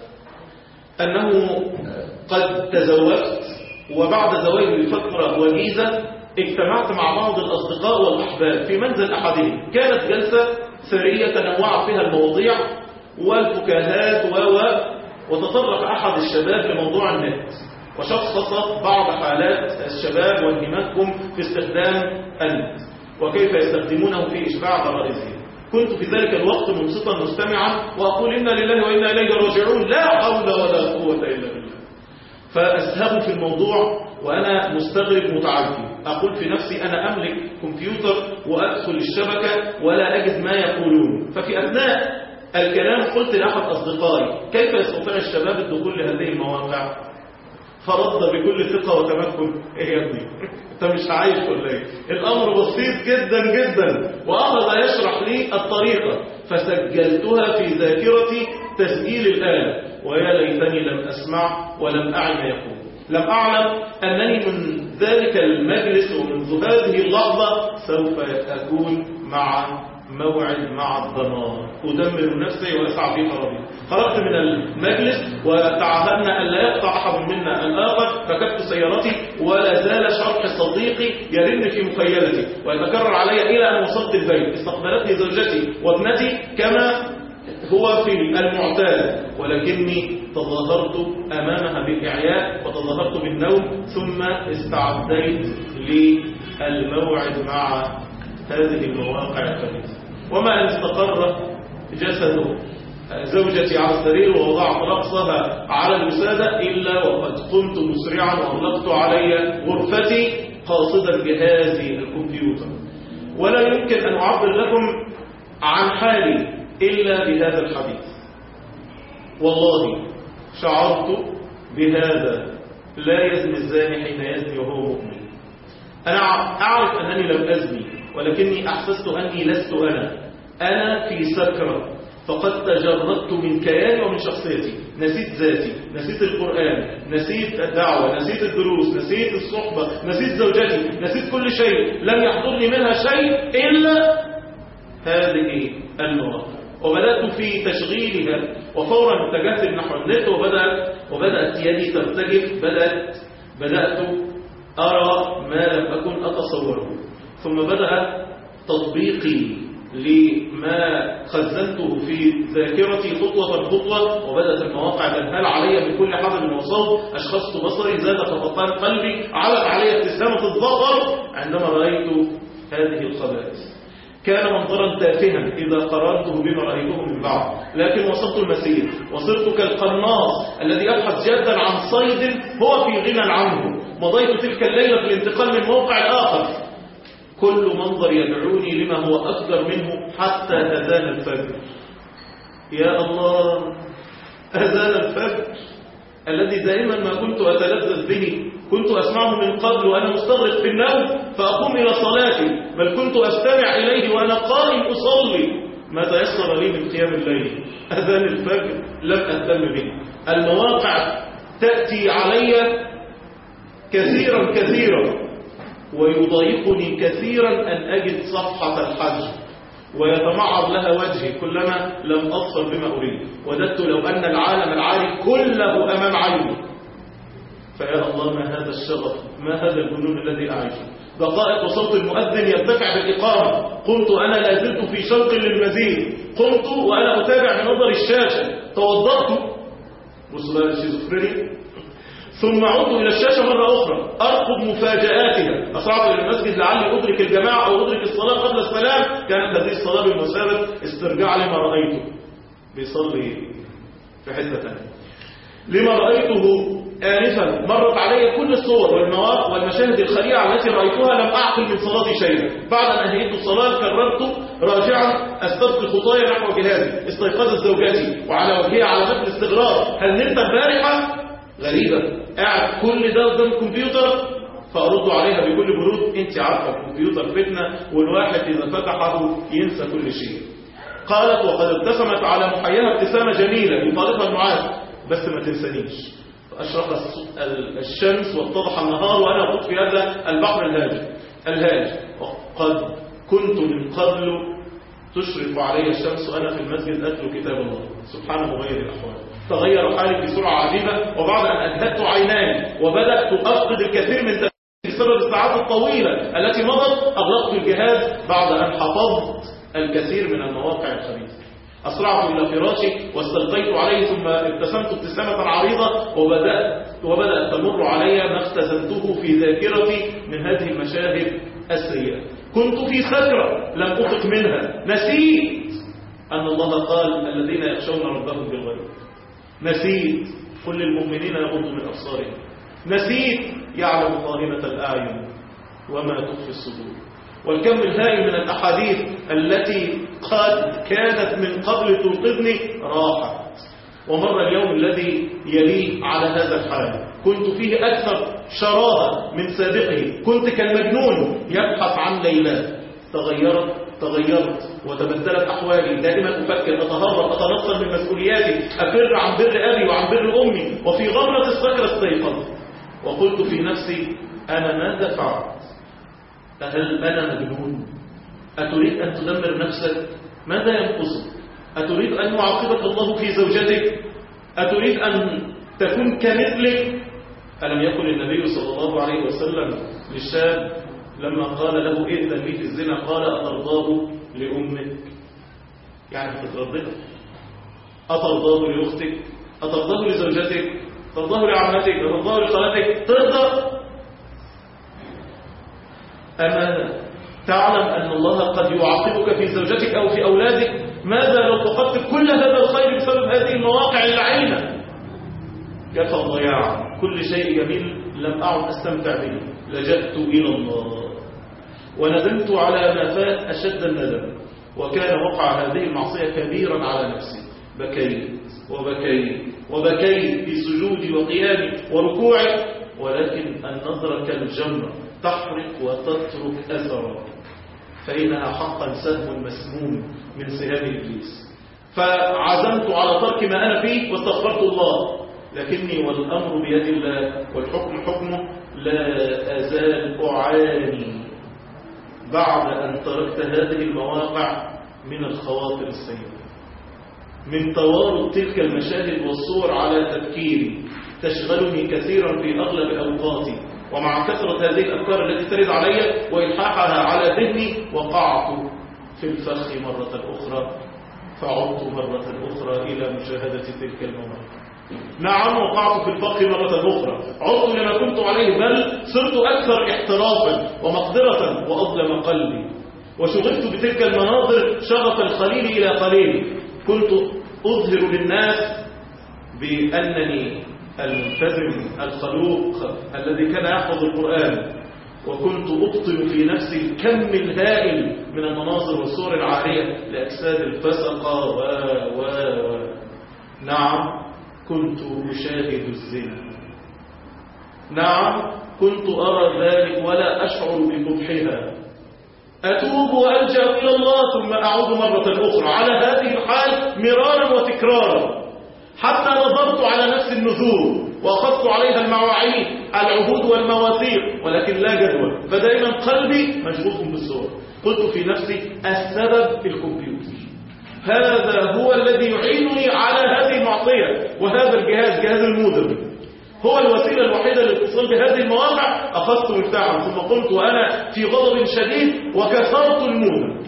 أنه قد تزوجت وبعد زواجي بفترة وجيزة اجتمعت مع بعض الأصدقاء والأحباب في منزل أحدهم كانت جلسة ثرية تنوعت فيها المواضيع والفكاهات و وتطرق أحد الشباب لموضوع النت وشخص بعض حالات الشباب وانهماكهم في استخدام النت وكيف يستخدمونه في إشباع غرائزهم كنت في ذلك الوقت منصتا مستمعا وأقول إنا لله وإنا إليه راجعون لا حول ولا قوة إلا بالله فأسهب في الموضوع وأنا مستغرب متعجب أقول في نفسي أنا أملك كمبيوتر وأدخل الشبكة ولا أجد ما يقولون ففي أثناء الكلام قلت لأحد أصدقائي كيف يستطيع الشباب الدخول لهذه المواقع فرد بكل ثقة وتمكن ايه يا ابني انت مش عايش ولا ايه الامر بسيط جدا جدا واخذ يشرح لي الطريقة فسجلتها في ذاكرتي تسجيل الآلة ويا ليتني لم أسمع ولم أعي ما يقول لم أعلم أنني من ذلك المجلس ومنذ هذه اللحظة سوف أكون مع موعد مع الدمار أدمر نفسي وأسعى في خرابي خرجت من المجلس وتعهدنا أن لا يقطع أحد منا الآخر ركبت سيارتي ولا زال شرح صديقي يرن في مخيلتي ويتكرر علي إلى أن وصلت البيت استقبلتني زوجتي وابنتي كما هو في المعتاد ولكني تظاهرت أمامها بالإعياء وتظاهرت بالنوم ثم استعديت للموعد مع هذه المواقع الخبيثة وما أن استقر جسد زوجتي على السرير ووضعت رأسها على الوسادة إلا وقد قمت مسرعا وأغلقت علي غرفتي قاصدا جهازي الكمبيوتر ولا يمكن أن أعبر لكم عن حالي إلا بهذا الحديث والله شعرت بهذا لا يزني الزاني حين يزني وهو مؤمن أنا أعرف أنني لم أزني ولكني أحسست أني لست أنا أنا في سكرة فقد تجردت من كياني ومن شخصيتي نسيت ذاتي نسيت القرآن نسيت الدعوة نسيت الدروس نسيت الصحبة نسيت زوجتي نسيت كل شيء لم يحضرني منها شيء إلا هذه المواقع وبدأت في تشغيلها وفورا اتجهت نحو النت وبدأت, وبدأت يدي ترتجف بدأت بدأت أرى ما لم أكن أتصوره ثم بدأ تطبيقي لما خزنته في ذاكرتي خطوة خطوة وبدأت المواقع تنهال علي من كل حدث وصوت أشخصت بصري زاد خفقان قلبي علت علي ابتسامة الظفر عندما رأيت هذه الخبائث كان منظرا تافها إذا قررته بما رأيته من بعد لكن وصلت المسير وصرت كالقناص الذي يبحث جدا عن صيد هو في غنى عنه مضيت تلك الليلة في الانتقال من موقع آخر كل منظر يدعوني لما هو أكبر منه حتى أذان الفجر يا الله أذان الفجر الذي دائما ما كنت أتلذذ به كنت أسمعه من قبل وأنا مستغرق في النوم فأقوم إلى صلاتي بل كنت أستمع إليه وأنا قائم أصلي ما تيسر لي من قيام الليل أذان الفجر لم أهتم به المواقع تأتي علي كثيرا كثيرا ويضايقني كثيرا أن أجد صفحة الحج ويتمعر لها وجهي كلما لم أبصر بما أريد وددت لو أن العالم العالي كله أمام عيني فيا الله ما هذا الشغف ما هذا الجنون الذي أعيشه دقائق وصوت المؤذن يرتفع بالإقامة قمت أنا لا زلت في شوق للمزيد قمت وأنا أتابع بنظر الشاشة توضأت وصلها الشيزوفريني ثم عدت إلى الشاشة مرة أخرى أرقب مفاجآتها أصعد إلى المسجد لعلي أدرك الجماعة أو أدرك الصلاة قبل السلام كانت هذه الصلاة بالمثابة استرجاع لما رأيته بيصلي في حتة ثانية لما رأيته آنفا مرت علي كل الصور والمواقف والمشاهد الخليعة التي رأيتها لم أعقل من صلاتي شيئا بعد أن أنهيت الصلاة كررت راجعا أستبقي خطايا نحو جهازي استيقظت زوجتي وعلى وجهها علامات الاستغراب هل نمت البارحة؟ غريبة قاعد كل ده قدام الكمبيوتر فأرد عليها بكل برود انت عارفة الكمبيوتر فتنة والواحد إذا فتحه ينسى كل شيء قالت وقد ابتسمت على محياها ابتسامة جميلة يطالبها المعاد بس ما تنسانيش أشرق الشمس واتضح النهار وأنا أخذ في هذا البحر الهاج الهاج وقد كنت من قبل تشرف علي الشمس وأنا في المسجد أتلو كتاب الله سبحانه غير الأحوال تغير حالي بسرعة عجيبة وبعد أن أجهدت عيناي وبدأت أفقد الكثير من بسبب الساعات الطويلة التي مضت أغلقت الجهاز بعد أن حفظت الكثير من المواقع الخبيثة أسرعت إلى فراشي واستلقيت عليه ثم ابتسمت ابتسامة عريضة وبدأت, وبدأت تمر علي ما اختزنته في ذاكرتي من هذه المشاهد السيئة كنت في سكرة لم أفق منها نسيت أن الله قال الذين يخشون ربهم بالغيب نسيت قل للمؤمنين يغضوا من أبصارهم نسيت يعلم خائنة الأعين وما تخفي الصدور والكم الهائل من الأحاديث التي قد كانت من قبل توقظني راحت ومر اليوم الذي يليه على هذا الحال كنت فيه أكثر شراهة من سابقه كنت كالمجنون يبحث عن ليلى تغيرت تغيرت وتبدلت أحوالي دائما أفكر أتهرب أتنصل من مسؤولياتي أفر عن بر أبي وعن بر أمي وفي غمرة السكرة استيقظت وقلت في نفسي أنا ماذا فعلت هل أنا مجنون أتريد أن تدمر نفسك ماذا ينقصك أتريد أن يعاقبك الله في زوجتك أتريد أن تكون كمثلك ألم يقل النبي صلى الله عليه وسلم للشاب لما قال له إذن لي في الزنا قال أترضاه لأمك يعني بترضيها أترضاه لأختك أترضاه لزوجتك ترضاه لعمتك أترضاه لخالتك ترضى أما تعلم أن الله قد يعاقبك في زوجتك أو في أولادك ماذا لو فقدت كل هذا الخير بسبب هذه المواقع اللعينة كفى الضياع كل شيء جميل لم أعد أستمتع به لجأت إلى الله وندمت على ما فات أشد الندم وكان وقع هذه المعصية كبيرا على نفسي بكيت وبكيت وبكيت في سجودي وقيامي وركوعي ولكن النظرة كالجمرة تحرق وتترك أثرا فإنها حقا سهم مسموم من سهام إبليس فعزمت على ترك ما أنا فيه واستغفرت الله لكني والأمر بيد الله والحكم حكمه لا أزال أعاني بعد أن تركت هذه المواقع من الخواطر السيئة من توارد تلك المشاهد والصور على تفكيري تشغلني كثيرا في أغلب أوقاتي ومع كثرة هذه الأفكار التي ترد علي وإلحاحها على ذهني وقعت في الفخ مرة أخرى فعدت مرة أخرى إلى مشاهدة تلك المواقع نعم وقعت في الفخ مرة أخرى عدت لما كنت عليه بل صرت أكثر احترافا ومقدرة وأظلم قلبي وشغلت بتلك المناظر شغف الخليل إلى قليل كنت أظهر للناس بأنني الملتزم الخلوق الذي كان يحفظ القرآن وكنت أبطل في نفسي الكم الهائل من المناظر والصور العارية لأجساد الفسقة و و و نعم كنت أشاهد الزنا نعم كنت أرى ذلك ولا أشعر بقبحها أتوب وألجأ إلى الله ثم أعود مرة أخرى على هذه الحال مرارا وتكرارا حتى نظرت على نفس النذور وأخذت عليها المواعيد العهود والمواثيق ولكن لا جدوى فدائما قلبي مشغوف بالصور قلت في نفسي السبب في الكمبيوتر هذا هو الذي يعينني على هذه المعصية وهذا الجهاز جهاز المودم هو الوسيلة الوحيدة للاتصال بهذه المواقع أخذت مفتاحا ثم قمت وأنا في غضب شديد وكسرت المودم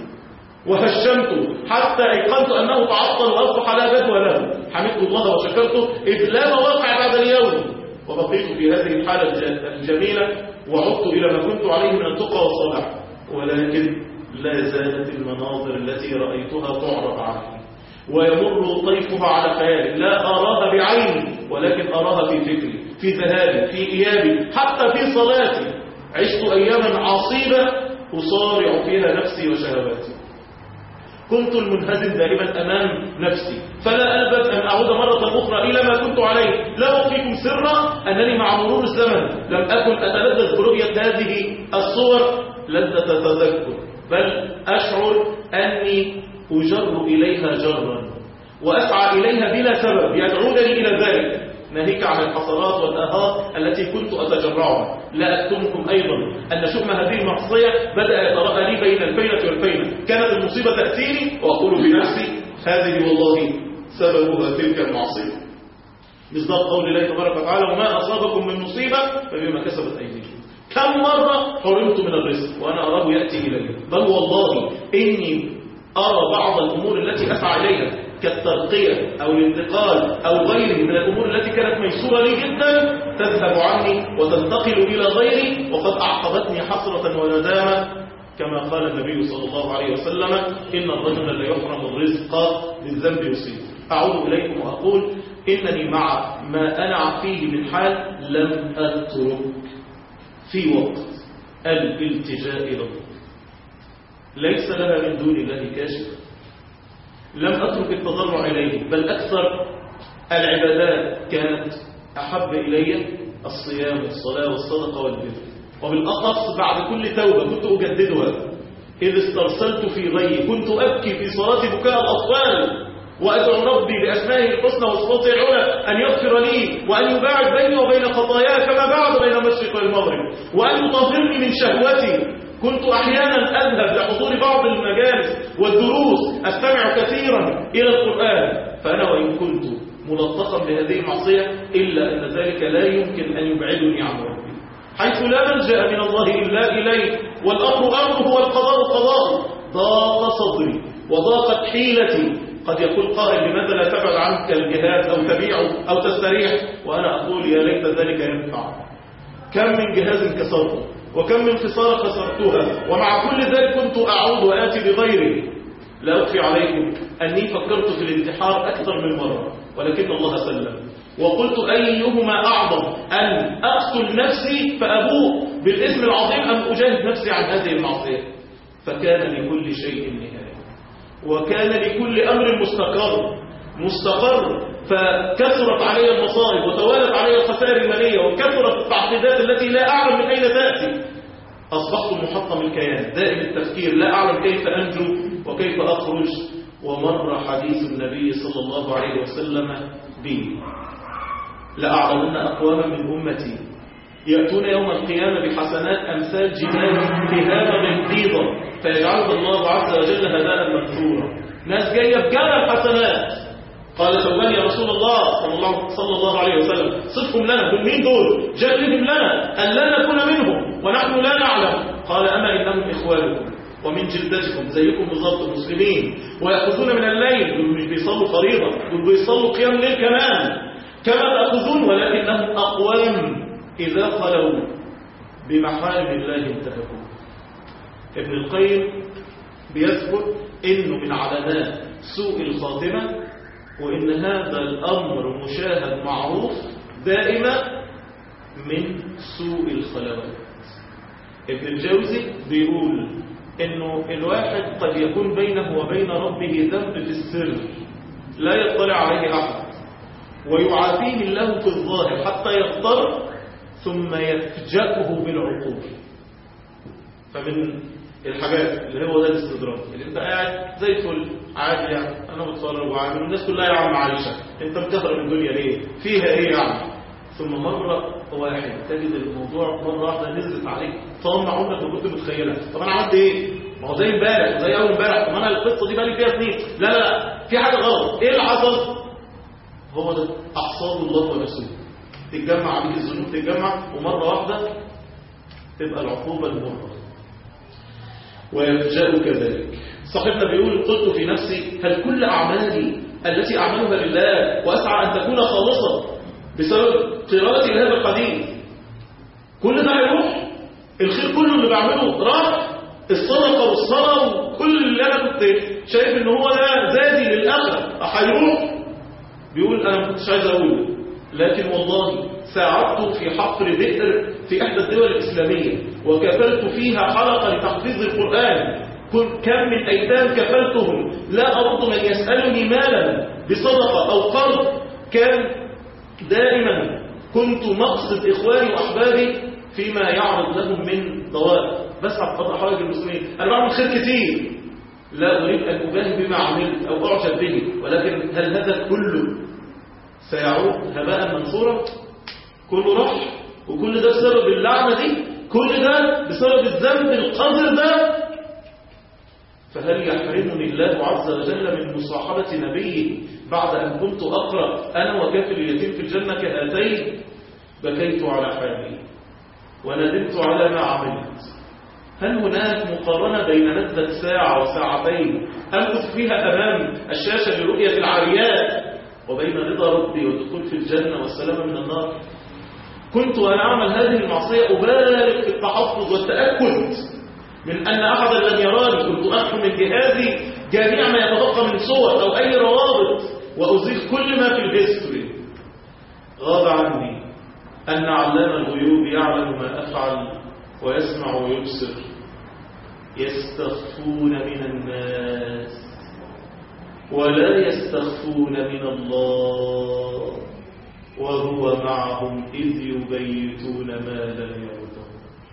وهشمته حتى ايقنت أنه تعطل وأصبح لا جدوى له حمدت الله وشكرته إذ لا مواقع بعد اليوم وبقيت في هذه الحالة الجميلة وعدت إلى ما كنت عليه من التقى والصلاح ولكن لا زالت المناظر التي رأيتها تعرض عني ويمر طيفها على خيالي لا أراها بعيني ولكن أراها في فكري في ذهابي في إيابي حتى في صلاتي عشت أياما عصيبة أصارع فيها نفسي وشهواتي كنت المنهزم دائما أمام نفسي فلا ألبث أن أعود مرة أخرى إلى ما كنت عليه لا أخفيكم سرا أنني مع مرور الزمن لم أكن أتلذذ برؤية هذه الصور لذة تذكر بل أشعر أني أجر إليها جرا وأسعى إليها بلا سبب يدعونني إلى ذلك ناهيك عن الحصرات والآهات التي كنت أتجرعها لا أكتمكم أيضا أن شؤم هذه المعصية بدأ يترأى لي بين الفينة والفينة كانت المصيبة تأتيني وأقول في نفسي هذه والله سببها تلك المعصية مصداق قول الله تبارك وتعالى وما أصابكم من مصيبة فبما كسبت أيديكم كم مرة حرمت من الرزق وأنا أراه يأتي إلي بل والله إني أرى بعض الأمور التي أسعى إليها كالترقية أو الانتقال أو غيره من الأمور التي كانت ميسورة لي جدا تذهب عني وتنتقل إلى غيري وقد أعقبتني حسرة وندامة كما قال النبي صلى الله عليه وسلم إن الرجل لا يحرم الرزق بالذنب يصيب أعود إليكم وأقول إنني مع ما أنا فيه من حال لم أترك في وقت الالتجاء إلى الله ليس لها من دون الله كاشف لم أترك التضرع إليه بل أكثر العبادات كانت أحب إلي الصيام والصلاة والصدقة والبر وبالأخص بعد كل توبة كنت أجددها إذ استرسلت في غي كنت أبكي في صلاة بكاء الأطفال وأدعو ربي بأسمائه الحسنى وصفاته العلى أن يغفر لي وأن يباعد بيني وبين خطاياي كما بعد بين المشرق والمغرب وأن يطهرني من شهوتي كنت أحيانا أذهب لحضور بعض المجالس والدروس أستمع كثيرا إلى القرآن فأنا وإن كنت ملطخا بهذه المعصية إلا أن ذلك لا يمكن أن يبعدني عن ربي حيث لا ملجأ من الله إلا إليه والأمر أمره والقضاء قضاء ضاق صدري وضاقت حيلتي قد يقول قائل لماذا لا تبعد عنك الجهاد أو تبيعه أو تستريح وأنا أقول يا ليت ذلك ينفع كم من جهاز كسرته وكم من خسارة خسرتها ومع كل ذلك كنت أعود وآتي بغيره لا أخفي عليكم أني فكرت في الانتحار أكثر من مرة ولكن الله سلم وقلت أيهما أعظم أن أقتل نفسي فأبوء بالاسم العظيم أم أجاهد نفسي عن هذه المعصية فكان لكل شيء نهاية وكان لكل أمر مستقر مستقر فكثرت علي المصائب وتوالت علي الخسائر المالية وكثرت التعقيدات التي لا أعلم من أين تأتي أصبحت محطم الكيان دائم التفكير لا أعلم كيف أنجو وكيف أخرج ومر حديث النبي صلى الله عليه وسلم بي لأعلمن أقواما من أمتي يأتون يوم القيامة بحسنات أمثال جبال تهامة بيضة فيجعلها الله عز وجل هداء منثورا ناس جاية بجمع حسنات قال ثوبان يا رسول الله صلى الله, صلى الله عليه وسلم صفهم لنا دول مين دول جلهم لنا أن لا نكون منهم ونحن لا نعلم قال أما إنهم إخوانكم ومن جلدتكم زيكم بالضبط المسلمين ويأخذون من الليل دول مش بيصلوا فريضة دول بيصلوا قيام ليل كمان كما تأخذون ولكنهم أقوام إذا خلوا بمحارم الله انتهكوا ابن القيم بيذكر إنه من علامات سوء الخاتمة وإن هذا الأمر مشاهد معروف دائما من سوء الخلوات ابن الجوزي بيقول إنه الواحد قد يكون بينه وبين ربه ذنب في السر لا يطلع عليه أحد ويعافيه الله في الظاهر حتى يضطر ثم يفجأه بالعقوبة فمن الحاجات اللي هو ده الاستدراك اللي انت قاعد زي الفل عادي يعني انا بتفرج وعامل والناس كلها يا عم عايشه انت مكهرب الدنيا ليه فيها ايه يعني ثم مره واحد تجد الموضوع مره واحده نزلت عليك طبعا عمرك ما كنت متخيلها طب انا عملت ايه ما هو زي امبارح زي اول امبارح طب انا القصه دي بقالي فيها سنين لا لا لا في حاجه غلط ايه اللي حصل هو ده احصاد الله ورسوله تتجمع عليك الذنوب تتجمع ومره واحده تبقى العقوبه المره ويفجأ كذلك صاحبنا بيقول قلت في نفسي هل كل أعمالي التي أعملها لله وأسعى أن تكون خالصة بسبب قراءتي لهذا الحديث كل ده هيروح الخير كله اللي بعمله راح الصدقة والصلاة وكل اللي أنا كنت شايف إن هو ده زادي للآخرة هيروح بيقول أنا ما كنتش عايز أقول لكن والله ساعدت في حفر بئر في إحدى الدول الإسلامية وكفلت فيها حلقة لتحفيظ القرآن كم من أيتام كفلتهم لا أرد من يسألني مالا بصدقة أو قرض كان دائما كنت مقصد إخواني وأحبابي فيما يعرض لهم من ضوابط بس قطع حوائج المسلمين أنا بعمل خير كتير لا أريد أن أباهي بما عملت أو أعجب به ولكن هل هذا كله سيعود هباء منصورا كله راح وكل ده بسبب اللعنة دي كل ده بسبب الذنب القذر ده فهل يحرمني الله عز وجل من مصاحبة نبيه بعد أن كنت أقرأ أنا وكافل اليتيم في الجنة كهاتين بكيت على حالي وندمت على ما عملت هل هناك مقارنة بين لذة ساعة وساعتين أمكث فيها أمام الشاشة لرؤية العاريات وبين رضا ربي والدخول في الجنة والسلامة من النار كنت وأنا أعمل هذه المعصية أبالغ في التحفظ والتأكد من أن أحدا لم يراني كنت أخذ من جهازي جميع ما يتبقى من صور أو أي روابط وأزيل كل ما في الهيستوري غاب عني أن علام الغيوب يعلم ما أفعل ويسمع ويبصر يستخفون من الناس ولا يستخفون من الله وهو معهم إذ يبيتون ما لم يرضوا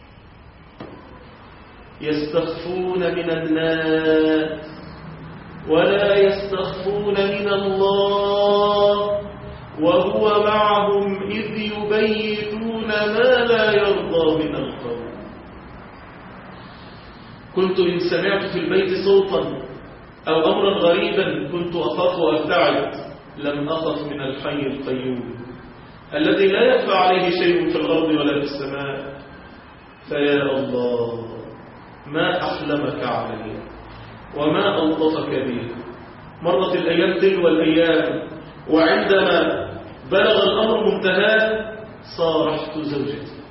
يستخفون من الناس ولا يستخفون من الله وهو معهم إذ يبيتون ما لا يرضى من القول كنت إن سمعت في البيت صوتا أو أمرا غريبا كنت أخاف وأبتعد لم أخف من الحي القيوم الذي لا يخفى عليه شيء في الأرض ولا في السماء فيا الله ما أحلمك علي وما ألطفك بي مرت الأيام تلو الأيام وعندما بلغ الأمر منتهاه صارحت زوجتي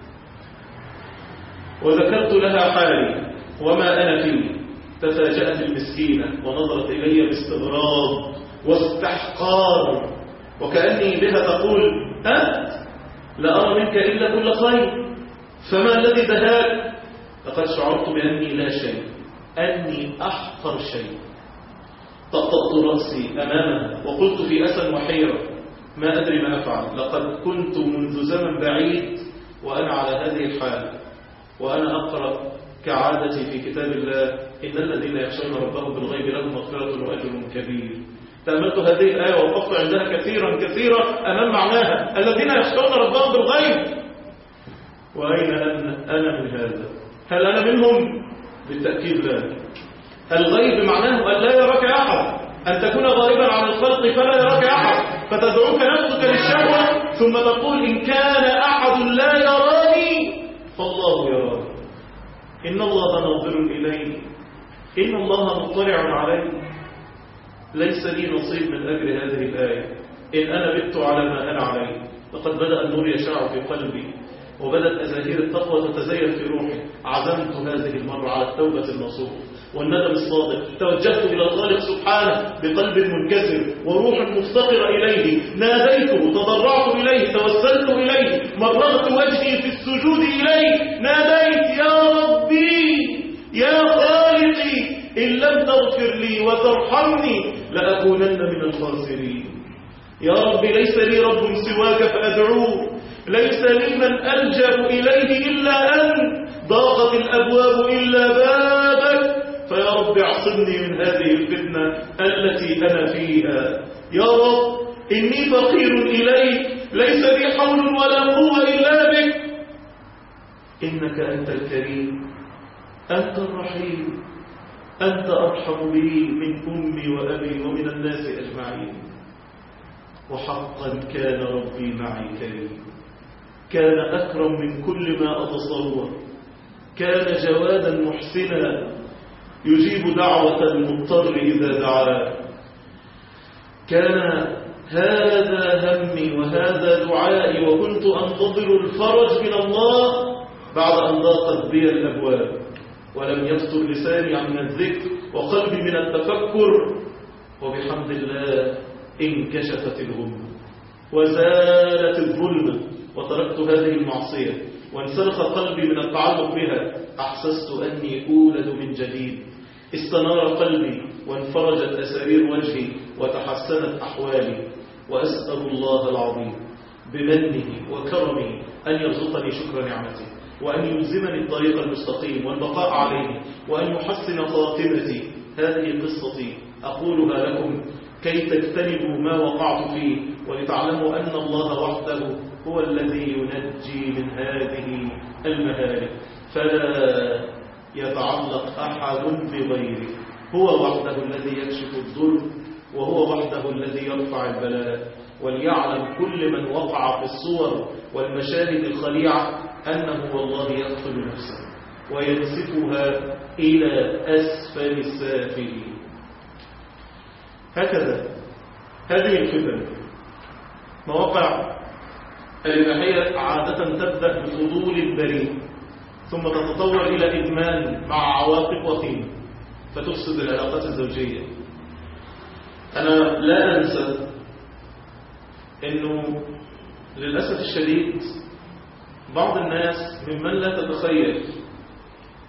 وذكرت لها حالي وما أنا فيه تفاجأت المسكينة ونظرت إلي باستغراب واستحقار وكأني بها تقول أنت لا أرى منك إلا كل خير فما الذي دهاك لقد شعرت بأني لا شيء أني أحقر شيء طقطقت رأسي أمامها وقلت في أسى وحيرة ما أدري ما أفعل لقد كنت منذ زمن بعيد وأنا على هذه الحال وأنا أقرأ كعادتي في كتاب الله إن الذين يخشون ربهم بالغيب لهم مغفرة وأجر كبير تأملت هذه الآية ووقفت عندها كثيرا كثيرا أمام معناها الذين يخشون ربهم بالغيب وأين أنا من هذا هل أنا منهم بالتأكيد لا الغيب معناه أن لا يراك أحد أن تكون غائبا عن الخلق فلا يراك أحد فتدعوك نفسك للشهوة ثم تقول إن كان أحد لا يراني فالله يراني إن الله ناظر إلي إن الله مطلع علي ليس لي نصيب من أجل هذه الآية إن أنا بت على ما أنا عليه لقد بدأ النور يشع في قلبي وبدأت أزاهير التقوى تتزين في روحي عزمت هذه المرة على التوبة النصوح والندم الصادق توجهت إلى الخالق سبحانه بقلب منكسر وروح مفتقرة إليه ناديته تضرعت إليه توسلت إليه مرغت وجهي في السجود إليه ناديت يا ربي يا خالقي إن لم تغفر لي وترحمني لأكونن من الخاسرين يا رب ليس لي رب سواك فأدعوه ليس لي من ألجأ إليه إلا أنت ضاقت الأبواب إلا بابك فيا رب اعصمني من هذه الفتنة التي أنا فيها يا رب إني فقير إليك ليس لي حول ولا قوة إلا بك إنك أنت الكريم أنت الرحيم أنت أرحم بي من أمي وأبي ومن الناس أجمعين وحقا كان ربي معي كريم كان أكرم من كل ما أتصور كان جوادا محسنا يجيب دعوة المضطر إذا دعاه كان هذا همي وهذا دعائي وكنت أنتظر الفرج من الله بعد أن ضاقت بي الأبواب ولم يفتر لساني عن الذكر وقلبي من التفكر وبحمد الله انكشفت الغمة وزالت الظلمة وتركت هذه المعصية وانسلخ قلبي من التعلق بها أحسست أني أولد من جديد استنار قلبي وانفرجت أسارير وجهي وتحسنت أحوالي وأسأل الله العظيم بمنه وكرمه أن يرزقني شكر نعمته وأن يلزمني الطريق المستقيم والبقاء عليه وأن يحسن خاتمتي هذه قصتي أقولها لكم كي تجتنبوا ما وقعت فيه ولتعلموا أن الله وحده هو الذي ينجي من هذه المهالك فلا يتعلق أحد بغيره هو وحده الذي يكشف الظلم وهو وحده الذي يرفع البلاء وليعلم كل من وقع في الصور والمشاهد الخليعة أنه والله يقتل نفسه وينسفها إلى أسفل السافلين هكذا هذه الفتن مواقع الإباحية عادة تبدأ بفضول بريء ثم تتطور إلى إدمان مع عواقب وخيمة فتفسد العلاقات الزوجية أنا لا أنسى أنه للأسف الشديد بعض الناس ممن لا تتخيل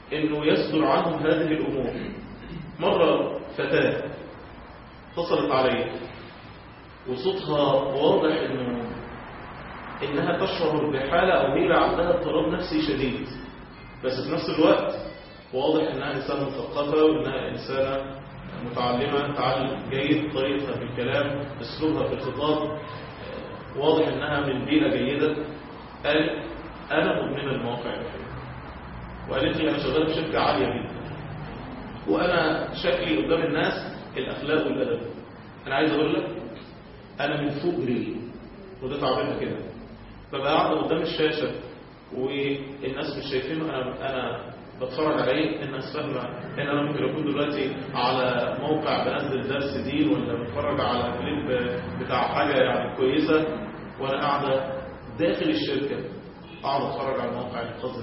انه يصدر عنهم هذه الامور مرة فتاة اتصلت علي وصوتها واضح انه انها تشعر بحالة او هي عندها اضطراب نفسي شديد بس في نفس الوقت واضح انها انسانة مثقفة وانها انسانة متعلمة تعلم جيد طريقتها في الكلام اسلوبها في الخطاب واضح انها من بيئة جيدة قال انا مدمنة المواقع الفكرية وقالت لي انا شغال في شركة عالية جدا وانا شكلي قدام الناس الاخلاق والادب انا عايز اقول لك انا من فوق رجلي وده تعبيرها كده ببقى قاعد قدام الشاشة والناس مش شايفينه انا انا بتفرج عليه الناس فاهمة ان انا ممكن اكون دلوقتي على موقع بنزل درس دين ولا بتفرج على كليب بتاع حاجة يعني كويسة وانا قاعدة داخل الشركة قاعد اتفرج على الموقع القذر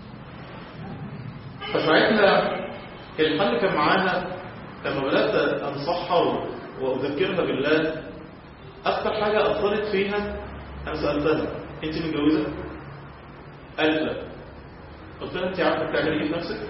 فساعتها الحل كان معاها لما بدأت انصحها واذكرها بالله اكتر حاجة اثرت فيها انا سألتها انت متجوزة؟ قالت لا قلت لها انت عارفه بتعملي ايه في نفسك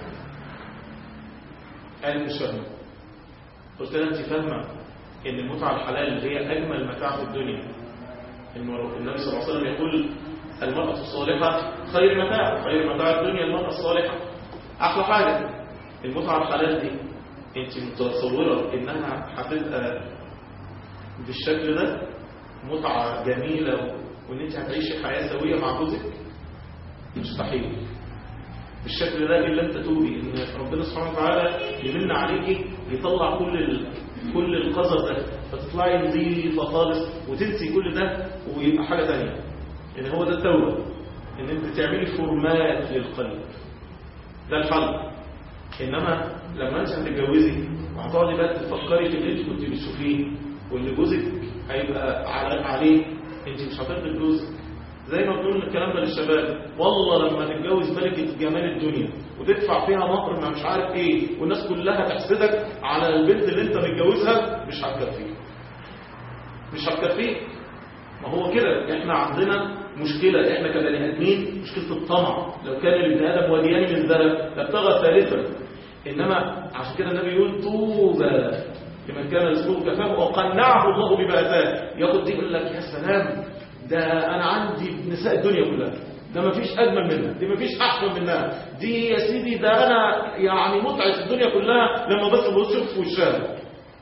قالت مش فاهمه قلت لها انت فاهمه ان المتعه الحلال هي اجمل متاع في الدنيا النبي صلى الله عليه وسلم يقول المرأة الصالحة خير متاع خير متاع الدنيا المرأة الصالحة أحلى حاجة المتعة الحلال دي أنت متصورة إنها هتبقى بالشكل ده متعة جميلة وإن أنت هتعيشي حياة سوية مع جوزك مستحيل بالشكل ده إلا أنت توبي إن ربنا سبحانه وتعالى يمن عليكي يطلع كل ال... كل القذر ده فتطلعي نظيفة خالص وتنسي كل ده ويبقى حاجة تانية إن هو ده التوبة إن أنت تعملي فورمات للقلب ده الحل إنما لما أنت هتتجوزي وهتقعدي بقى تفكري في اللي أنت كنت بتشوفيه واللي جوزك هيبقى عليه أنت مش هترضي جوزك زي ما بنقول الكلام ده للشباب والله لما تتجوز ملكة جمال الدنيا وتدفع فيها مهر ما مش عارف ايه والناس كلها تحسدك على البنت اللي انت متجوزها مش هتكفيك مش هتكفيك ما هو كده احنا عندنا مشكلة احنا كبني ادمين مشكلة الطمع لو كان لابن ادم وديان من ذهب لابتغى ثالثا انما عشان كده النبي يقول طوبى لمن كان رزقه كفاه وقنعه الله بما اتاه ياخد دي يقول لك يا سلام ده انا عندي نساء الدنيا كلها ده مفيش اجمل منها دي مفيش احسن منها دي يا سيدي ده انا يعني متعه الدنيا كلها لما بس بشوف في وشها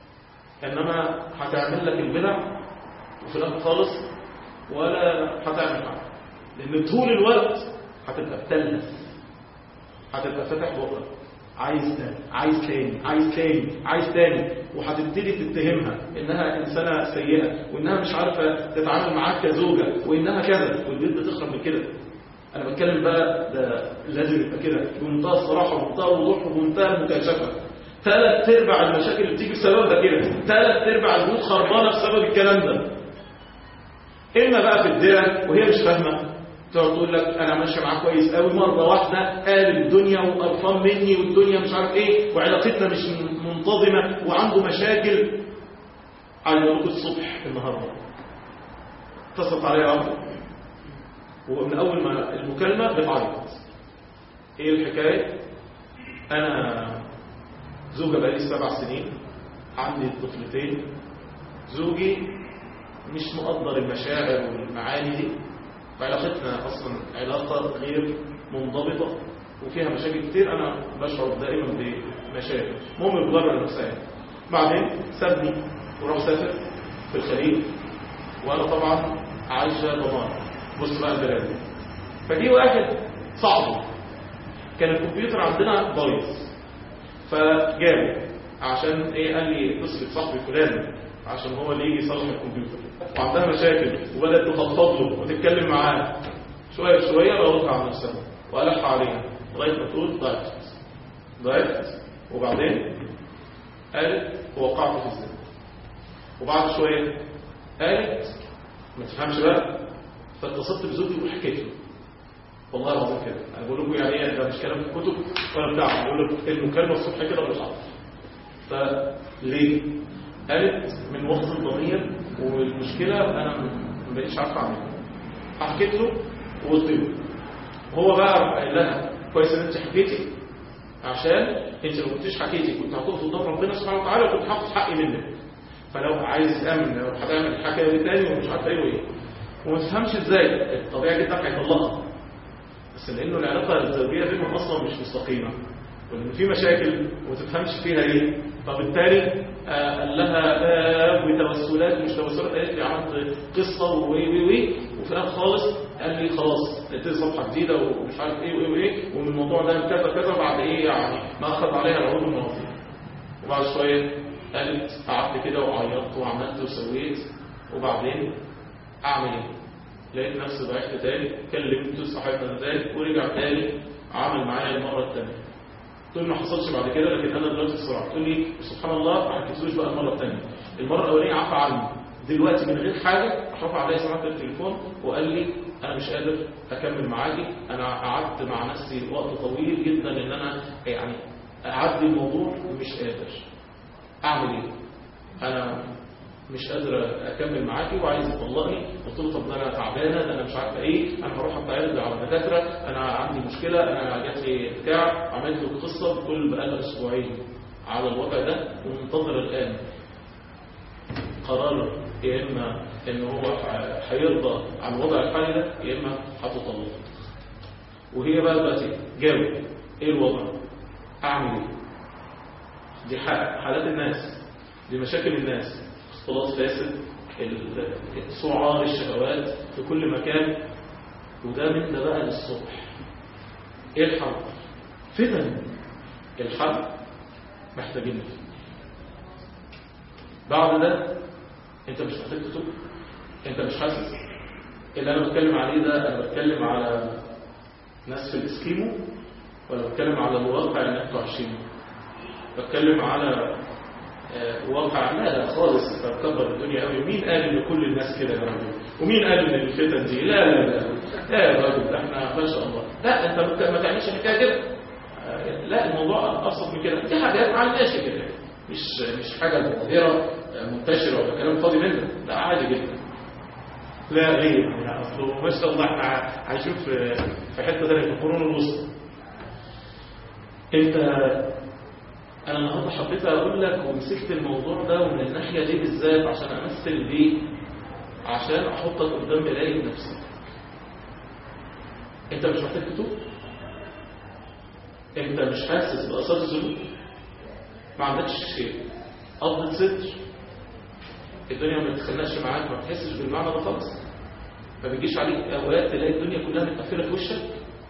انما هتعمل لك البدع وفي الاخر خالص ولا هتعمل حاجه لان طول الوقت هتبقى بتلهث هتبقى فاتح بقك عايز تاني عايز تاني عايز تاني عايز تاني وهتبتدي تتهمها انها انسانه سيئه وانها مش عارفه تتعامل معاك كزوجه وانها كذا والبنت تخرب من كده انا بتكلم بقى ده لازم يبقى كده بمنتهى الصراحه ومنتهى الوضوح ومنتهى المكاشفه ثلاث ارباع المشاكل اللي بتيجي بسبب ده كده ثلاث ارباع البيوت خربانه بسبب الكلام ده اما بقى في الدرع وهي مش فاهمه تقعد تقول لك انا ماشيه معاه كويس قوي مره واحده قال الدنيا وقرفان مني والدنيا مش عارف ايه وعلاقتنا مش منتظمه وعنده مشاكل عايز اقول لكم الصبح النهارده اتصلت عليا واحده ومن اول ما المكالمه بتعيط ايه الحكايه انا زوجة بقالي سبع سنين عندي طفلتين زوجي مش مقدر المشاعر والمعاني دي وعلاقتنا اصلا علاقة غير منضبطة وفيها مشاكل كتير انا بشعر دائما بمشاكل المهم بضرر نفسها بعدين سابني وراح سافر في الخليج وانا طبعا عايشة ضمان بص بقى البلاد فدي واحد صعب كان الكمبيوتر عندنا بايظ فجاب عشان ايه قال لي اتصل صاحبي فلان عشان هو اللي يجي يصلح الكمبيوتر وعندها مشاكل وبدات تخطط له وتتكلم معاه شويه شويه راودها عن نفسها والح عليها لغايه ما تقول ضعفت ضعفت وبعدين قالت وقعت في الزنا وبعد شويه قالت ما تفهمش بقى فاتصلت بزوجي وحكيت له والله العظيم كده انا بقول لكم يعني ايه ده مش كلام في الكتب ولا بتاع بقول لك المكالمه الصبح كده مش عارف فليه قالت من وقت الضمير والمشكله انا ما بقيتش عارف اعملها حكيت له وقلت له هو بقى قال لها كويس ان انت حكيتي عشان انت لو كنتش حكيتي كنت هتقف قدام ربنا سبحانه وتعالى وكنت هاخد حقي منك فلو عايز تامن لو هتعمل الحكايه دي تاني ومش عارف ايه وايه وما تفهمش ازاي الطبيعي جدا هيطلقها بس لانه العلاقه الزوجيه بينهم اصلا مش مستقيمه وان في مشاكل وما تفهمش فيها ايه فبالتالي آه قال لها آه وتوسلات مش توسلات قالت لي عملت قصه وي وي وي وفي الاخر خالص قال لي خلاص ابتدي صفحه جديده ومش عارف ايه وايه وايه ومن الموضوع ده كذا كذا بعد ايه يعني ما اخذ عليها العروض المواضيع وبعد شويه قالت قعدت كده وعيطت وعملت وسويت وبعدين اعمل ايه؟ لقيت نفسي ضعفت تاني كلمت صاحبنا ذلك ورجع تاني عمل معايا المره الثانيه قلت له ما حصلش بعد كده لكن انا دلوقتي الصراحه قلت لي سبحان الله ما حكيتلوش بقى المره الثانيه المره الاولانيه عفى عني دلوقتي من غير حاجه رفع عليا سماعه التليفون وقال لي انا مش قادر اكمل معاكي انا قعدت مع نفسي وقت طويل جدا ان انا يعني اعدي الموضوع ومش قادر اعمل ايه انا مش قادر اكمل معاكي وعايز تطلقني قلت له طب ده انا تعبانه ده انا مش عارفه ايه انا هروح اتعرض على دكاتره انا عندي مشكله انا جات لي بتاع عملت له قصه بكل بقالها اسبوعين على الوضع ده ومنتظر الان قرار يا اما ان هو هيرضى عن الوضع الحالي ده يا اما هتطلق وهي بقى دلوقتي جاوب ايه الوضع اعمل ايه دي حالات الناس دي مشاكل الناس اختلاط فاسد سعار الشهوات في كل مكان وده من ده بقى للصبح ايه الحل فتن الحل محتاجين بعد ده انت مش محتاج تتوب انت مش حاسس اللي انا بتكلم عليه ده انا بتكلم على ناس في الاسكيمو ولا بتكلم على الواقع اللي انتوا عايشينه بتكلم على واقع لا لا خالص تكبر الدنيا قوي مين قال ان كل الناس كده يا راجل ومين قال ان الفتن دي لا لا لا لا يا راجل ده احنا ما شاء الله لا انت ما تعملش حكايه كده لا الموضوع ابسط من كده دي حاجات مع الماشي كده مش مش حاجه ظاهره منتشره ولا كلام فاضي منه لا عادي جدا لا غير يعني اصله ما شاء الله احنا عايشين في في حته ثانيه في القرون الوسطى انت انا النهارده حبيت اقول لك ومسكت الموضوع ده ومن الناحيه دي بالذات عشان امثل بيه عشان احطك قدام مرايه نفسك انت مش محتاج تتوب انت مش حاسس باثار الذنوب ما عندكش شيء قبضة ستر الدنيا ما بتتخنقش معاك ما بتحسش بالمعنى ده خالص ما بيجيش عليك اوقات تلاقي الدنيا كلها متقفله في وشك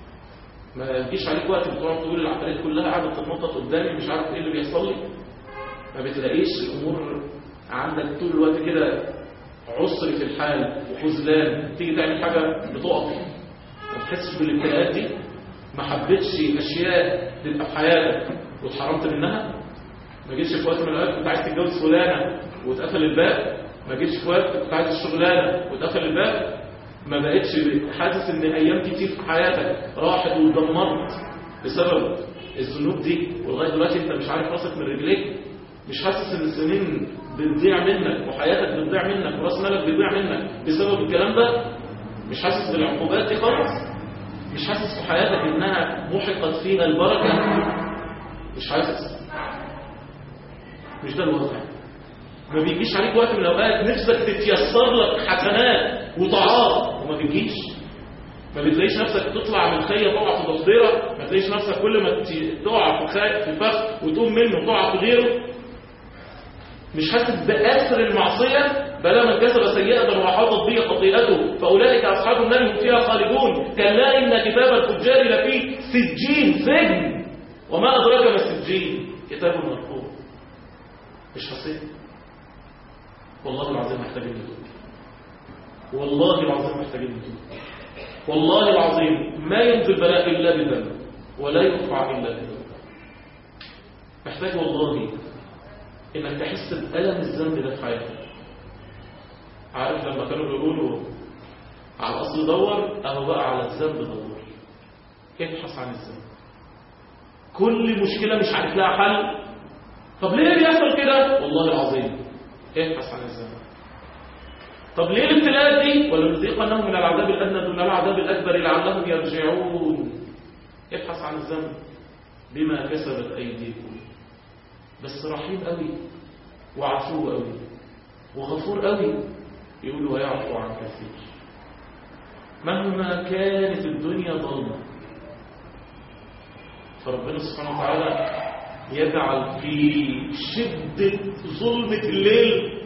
ما بيجيش عليك وقت بتقعد تقول العمليات كلها قاعده تتنطط قدامي مش عارف ايه اللي بيحصل لي ما بتلاقيش الامور عندك طول الوقت كده عسر في الحال وخذلان تيجي تعمل حاجه بتقف ما بتحسش بالابتلاءات دي ما حبيتش اشياء تبقى في حياتك واتحرمت منها ما جيتش في وقت من الاوقات كنت عايز تتجوز فلانه واتقفل الباب ما جيتش في وقت كنت عايز الشغلانه واتقفل الباب ما بقتش حاسس ان ايام كتير في حياتك راحت واتدمرت بسبب الذنوب دي ولغايه دلوقتي انت مش عارف راسك من رجليك مش حاسس ان السنين بتضيع منك وحياتك بتضيع منك وراس مالك بيضيع منك بسبب الكلام ده مش حاسس بالعقوبات دي خالص مش حاسس في حياتك انها محقت فيها البركه مش حاسس مش ده الواقع ما بيجيش عليك وقت من الاوقات نفسك تتيسر لك حسنات وطاعات وما بتجيش ما بتلاقيش نفسك تطلع من خيه تقع في ضفيره ما تلاقيش نفسك كل ما تقع في خي... في فخ وتقوم منه تقع في غيره مش حاسس بأثر المعصية بلا من كسب سيئة وحاطت به خطيئته فأولئك أصحاب النار هم فيها خالدون كلا إن كتاب الفجار لفي سجين سجن وما أدراك ما السجين كتاب مرفوع مش حسيت والله العظيم محتاجين نتوب والله العظيم محتاجين نتوب والله العظيم ما ينزل بلاء إلا بذنب ولا يرفع إلا بذنب محتاج والله انك تحس بألم الذنب ده في حياتك عارف لما كانوا بيقولوا على الأصل دور أهو بقى على الذنب دور ابحث عن الذنب كل مشكلة مش عارف لها حل طب ليه بيحصل كده والله العظيم ابحث عن الذنب طب ليه الابتلاءات دي ولنذيقنهم من العذاب الأدنى دون العذاب الأكبر لعلهم يرجعون ابحث عن الذنب بما كسبت أيديكم بس رحيم قوي وعفو قوي وغفور قوي يقول ويعفو عن كثير مهما كانت الدنيا ظلمة فربنا سبحانه وتعالى يجعل في شدة ظلمة الليل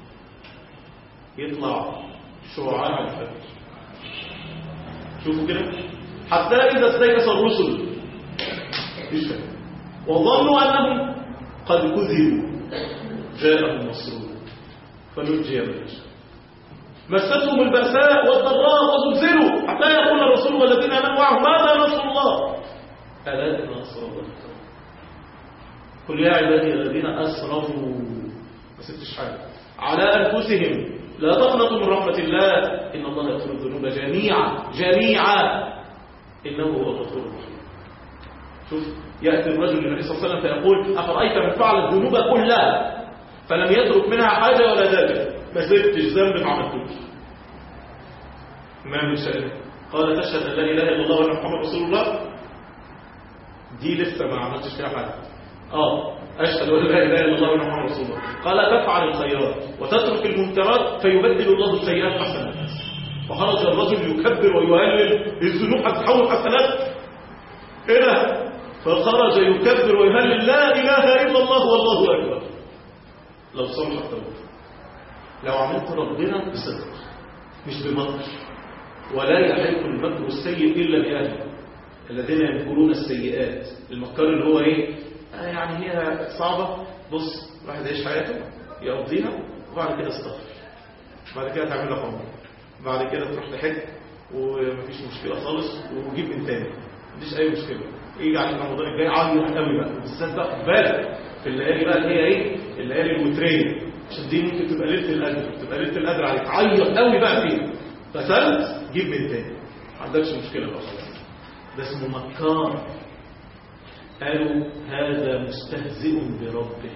يطلع شعاع الفجر شوفوا كده حتى إذا استيقظ الرسل اشتكوا وظنوا أنهم قد كذبوا جاءهم نصرنا فنجي من يشاء مستهم البأساء والضراء وزلزلوا حتى يقول الرسول والذين آمنوا معه ماذا نصر الله ألا إن نصر الله قل يا عبادي الذين أسرفوا ما سبتش حاجة على أنفسهم لا تقنطوا من رحمة الله إن الله يغفر الذنوب جميعا جميعا إنه هو الغفور الرحيم شوف يأتي الرجل للنبي صلى الله عليه وسلم فيقول أفرأيت من فعل الذنوب كلها فلم يترك منها حاجة ولا ذلك ما سبتش ذنب ما عملتوش ما من شأنه قال تشهد أن لا إله إلا الله وأن محمد رسول الله دي لسه ما عملتش فيها حاجة اه أشهد أن لا إله إلا الله وأن محمد رسول الله قال تفعل الخيرات وتترك المنكرات فيبدل الله السيئات حسنات فخرج الرجل يكبر ويهلل الذنوب هتتحول حسنات هنا فخرج يكبر ويهلل لا إله إلا الله والله أكبر لو صلح التوبة لو عملت ربنا بصدق مش بمكر ولا يحيق المكر السيء إلا لأهله الذين يمكرون السيئات المكر اللي هو ايه آه يعني هي صعبة بص واحد يعيش حياته يقضيها وبعد كده استغفر بعد كده تعمل لك عمر بعد كده تروح تحج ومفيش مشكلة خالص وجيب من تاني مفيش أي مشكلة يجي عليك رمضان الجاي عيط قوي بقى بالذات بقى خد بالك في الليالي بقى اللي هي ايه الليالي الوتريه عشان دي ممكن تبقى ليله القدر تبقى ليله القدر عليك عيط قوي بقى فيها فسلت جيب من تاني ما عندكش مشكله بقى خلاص ده اسمه مكار قالوا هذا مستهزئ بربه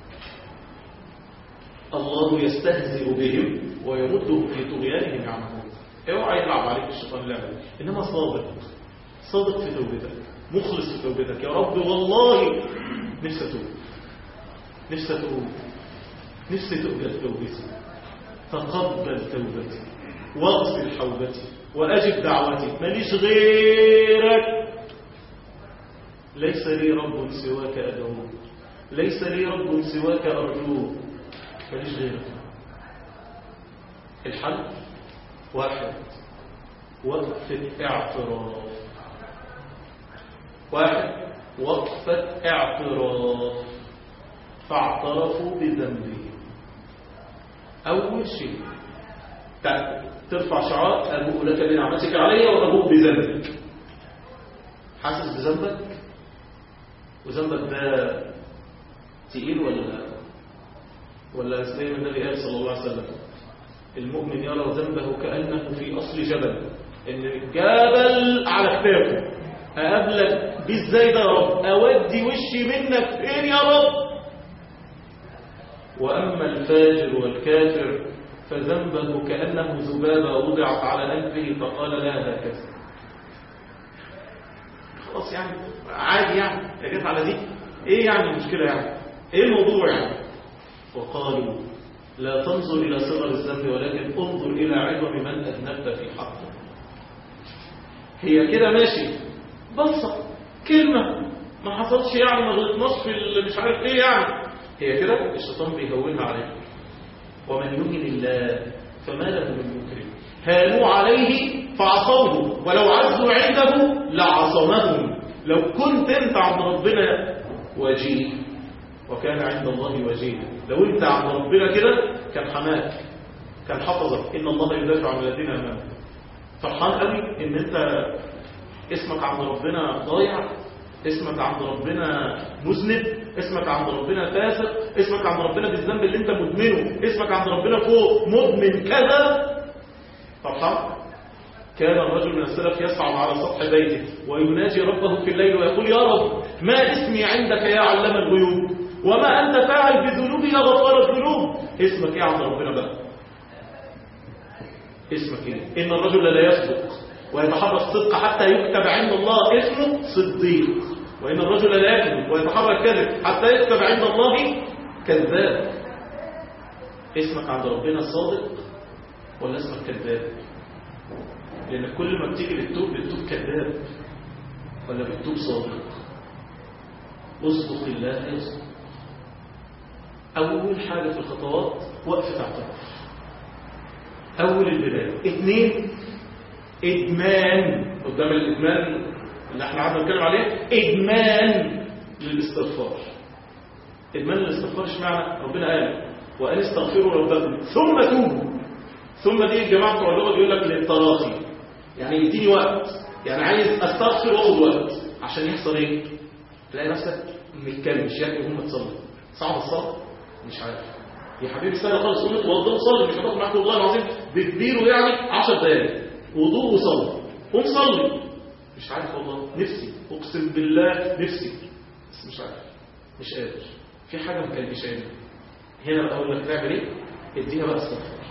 الله يستهزئ بهم ويمدهم في طغيانهم يعمهون اوعى يلعب عليك الشيطان لعبه انما صادق صادق في توبتك مخلص في توبتك يا رب والله نفسي اتوب نفسي اتوب نفسي تقبل توبتي تقبل توبتي واغفر حوبتي واجب دعوتي ماليش غيرك ليس لي رب سواك ادعوه ليس لي رب سواك ارجوه ماليش غيرك الحل واحد وقفة اعتراف واحد وقفة اعتراف فاعترفوا بذنبهم أول شيء ترفع شعار أبوء لك بنعمتك علي وأبوء بذنبك حاسس بذنبك وذنبك ده تقيل ولا ولا زي ما النبي قال صلى الله عليه وسلم المؤمن يرى ذنبه كأنه في أصل جبل إن الجبل على كتافه أقابلك دي ازاي ده يا رب أودي وشي منك فين يا رب وأما الفاجر والكافر فذنبه كأنه ذبابة وضعت على أنفه فقال لا هكذا خلاص يعني عادي يعني يا جت على دي ايه يعني المشكلة يعني ايه الموضوع يعني وقالوا لا تنظر إلى صغر الذنب ولكن انظر إلى عظم من أذنبت في حقه هي كده ماشي بصة كلمة ما حصلش يعني ما غلطناش في اللي مش عارف ايه يعني هي كده الشيطان بيهونها عليك ومن يهن الله فما له من مكرم هانوا عليه فعصوه ولو عزوا عنده لعصمهم لو كنت انت عند ربنا وجيه وكان عند الله وجيه لو انت عند ربنا كده كان حماك كان حفظك ان الله يدافع عن الذين امامك فرحان قوي ان انت اسمك عند ربنا ضايع اسمك عند ربنا مذنب اسمك عند ربنا فاسق اسمك عند ربنا بالذنب اللي انت مدمنه اسمك عند ربنا فوق مدمن كذا فرحان كان الرجل من السلف يصعد على سطح بيته ويناجي ربه في الليل ويقول يا رب ما اسمي عندك يا علم الغيوب وما أنت فاعل بذنوبي يا غفار الذنوب اسمك ايه عند ربنا بقى اسمك ايه إن الرجل لا يصدق ويتحرى الصدق حتى يكتب عند الله اسمه صديق وإن الرجل لا يكذب ويتحرك كذب حتى يكتب عند الله كذاب اسمك عند ربنا صادق ولا اسمك كذاب لأن كل ما بتيجي بتتوب بتتوب كذاب ولا بتتوب صادق اصدق الله يصدق أول حاجة في الخطوات وقفة اعتراف أول البداية اثنين إدمان قدام الإدمان اللي احنا قعدنا نتكلم عليه إدمان للاستغفار إدمان للاستغفار اشمعنى ربنا قال وأن استغفروا ربكم ثم توبوا ثم دي الجماعة بتوع اللغة بيقول لك للتراخي يعني يديني وقت يعني عايز استغفر واخد وقت عشان يحصل ايه تلاقي نفسك متكلم مش يعني وهم تصلي صعب الصلاه مش عارف يا حبيبي سهل خالص قوم اتوضى وصلي مش هتاخد معاك والله العظيم بكبيره يعني 10 دقايق وضوء وصلي قوم صلي مش عارف والله نفسي اقسم بالله نفسي بس مش عارف مش قادر في حاجه مكلبش عيني هنا بقى اقول لك تعمل ايه اديها بقى استغفار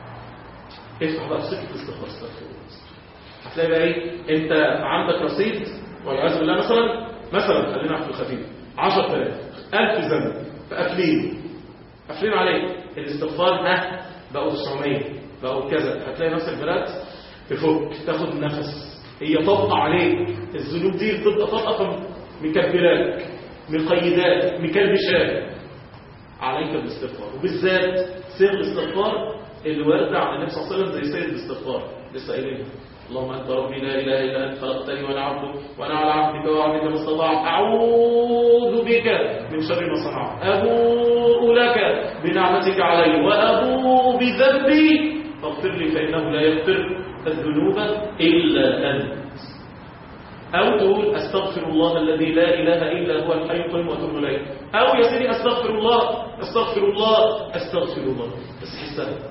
افتح بقى سكه استغفار استغفر هتلاقي بقى ايه انت عندك رصيد والعياذ بالله مثلا مثلا خلينا في الخفيف 10000 1000 ذنب فقافلين قافلين عليك الاستغفار ها بقوا 900 بقوا كذا هتلاقي نفسك بدات تفك تاخد نفس هي طبقه عليك الذنوب دي بتبقى طبقه مكبلاك مقيدات مكلبشات عليك بالاستغفار وبالذات سر الاستغفار اللي وارد عن النبي صلى الله عليه وسلم زي سيد الاستغفار لسه قايلين اللهم انت ربي لا اله الا انت خلقتني وانا عبدك وانا على عبدك وعبدك ما استطعت اعوذ بك من شر ما صنعت ابوء لك بنعمتك علي وابوء بذنبي فاغفر لي فانه لا يغفر الذنوب الا انت أو تقول أستغفر الله الذي لا إله إلا هو الحي القيوم وأتوب إليه أو يا سيدي أستغفر الله أستغفر الله أستغفر الله بس حسها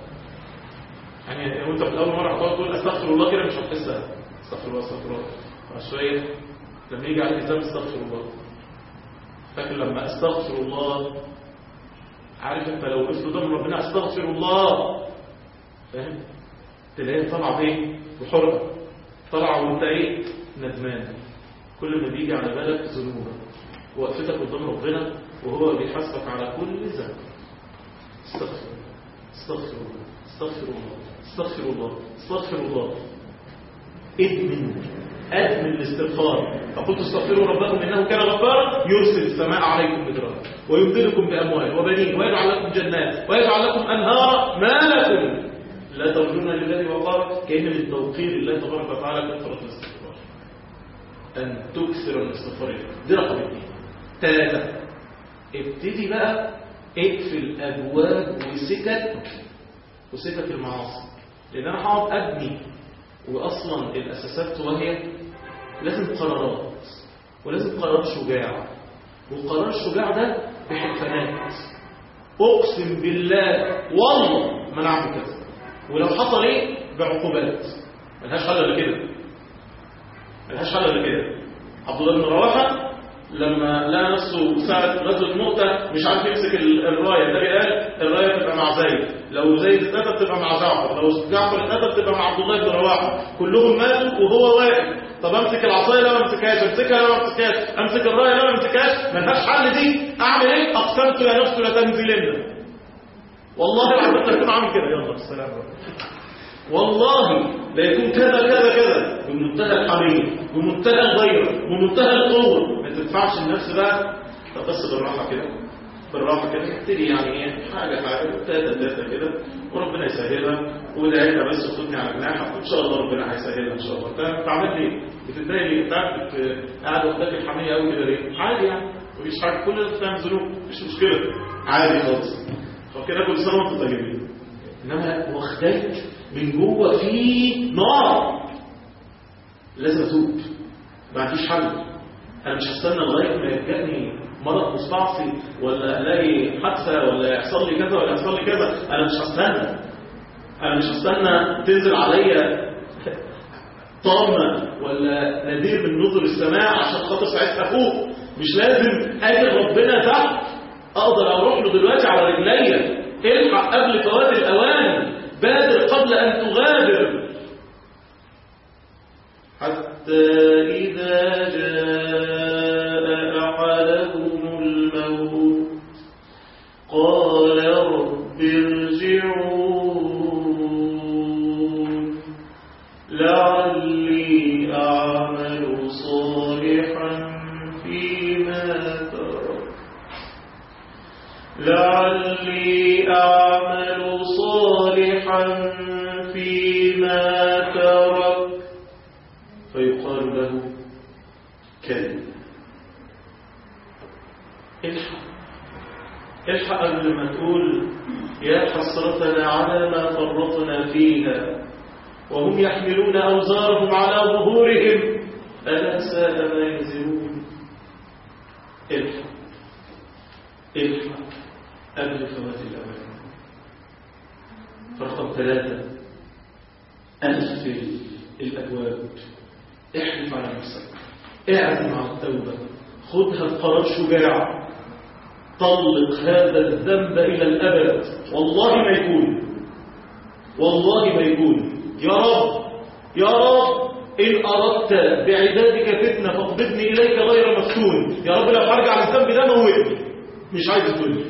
يعني وأنت في الأول مرة هتقعد تقول أستغفر الله كده مش هتحسها أستغفر الله أستغفر الله بعد شوية لما يجي على الإلزام أستغفر الله فاكر لما أستغفر الله عارف أنت لو قلت قدام ربنا أستغفر الله فاهم تلاقيها طالعة بإيه؟ بحرقة طالعة وأنت إيه؟ ندمان كل ما بيجي على بالك ذنوبك وقفتك قدام ربنا وهو بيحاسبك على كل ذنب استغفر استغفر الله استغفر الله استغفر الله استغفر الله ادمن ادمن الاستغفار فقلت استغفروا ربكم انه كان غفارا يرسل السماء عليكم مدرارا ويمددكم باموال وبنين ويجعل لكم جنات ويجعل لكم انهارا ما لكم لا ترجون لله وقار كان من توقير الله تبارك وتعالى كثره الاستغفار أن تكثر الاستغفار دي رقم اثنين ثلاثة ابتدي بقى اقفل أبواب وسكك وسكك المعاصي لأن أنا هقعد أبني وأصلا الأساسات وهي لازم قرارات ولازم قرار شجاع والقرار الشجاع ده بحلفانات أقسم بالله والله ما نعمل كذا ولو حصل ايه بعقوبات ملهاش حل الا كده ملهاش حل الا كده عبد الله بن رواحه لما لقى نفسه ساعة غزوة مؤتة مش عارف يمسك الراية النبي قال الراية تبقى مع زيد لو زيد اتقتل تبقى مع جعفر لو جعفر اتقتل تبقى مع عبد الله بن رواحه كلهم ماتوا وهو واقف طب امسك العصايه لا ما امسكهاش امسكها لا ما امسكهاش امسك الرايه لا ما امسكهاش ملهاش حل دي اعمل ايه اقسمت يا نفس لتنزلن والله العظيم لا يكون عامل كده يلا بالسلام والله لا يكون كذا كذا كذا بمنتهى الحمية بمنتهى الغيرة بمنتهى القوة ما تدفعش النفس بقى طب بس بالراحة كده بالراحة كده ابتدي يعني ايه حاجة حاجة تاتا تاتا كده وربنا يسهلها وادعي لها بس وخدني على جناحك وان شاء الله ربنا هيسهلها ان شاء الله انت عملت ايه؟ بتتضايق ليه؟ انت عارف قاعد واخدك الحمية قوي كده ليه؟ عادي يعني مفيش حاجة كلنا بنعمل ذنوب مفيش مشكلة عادي خالص فكده كل سنة وانتم طيبين انما واخداك من جوه في نار لازم اتوب ما عنديش حل انا مش هستنى لغايه ما يجيني مرض مستعصي ولا الاقي حادثه ولا يحصل لي كذا ولا يحصل لي كذا انا مش هستنى انا مش هستنى تنزل عليا طامه ولا نذير من نذر السماء عشان خاطر ساعتها افوق مش لازم اجي ربنا تحت اقدر اروح له دلوقتي على رجليا الحق قبل فوات الاوان بادر قبل أن تغادر حتى إذا جاء ما ترك فيقال له كذب الحق الحق قبل ما تقول يا حسرتنا على ما فرطنا فيها وهم يحملون أوزارهم على ظهورهم ألا ساء ما يزرون الحق الحق قبل فوات الأوان رقم ثلاثة ألف الأبواب احلف على نفسك اعزم على التوبة خذها بقرار شجاع طلق هذا الذنب إلى الأبد والله ما يكون والله ما يكون يا رب يا رب إن أردت بعبادك فتنة فاقبضني إليك غير مفتون يا رب لو أرجع للذنب ده موتني مش عايز تقولي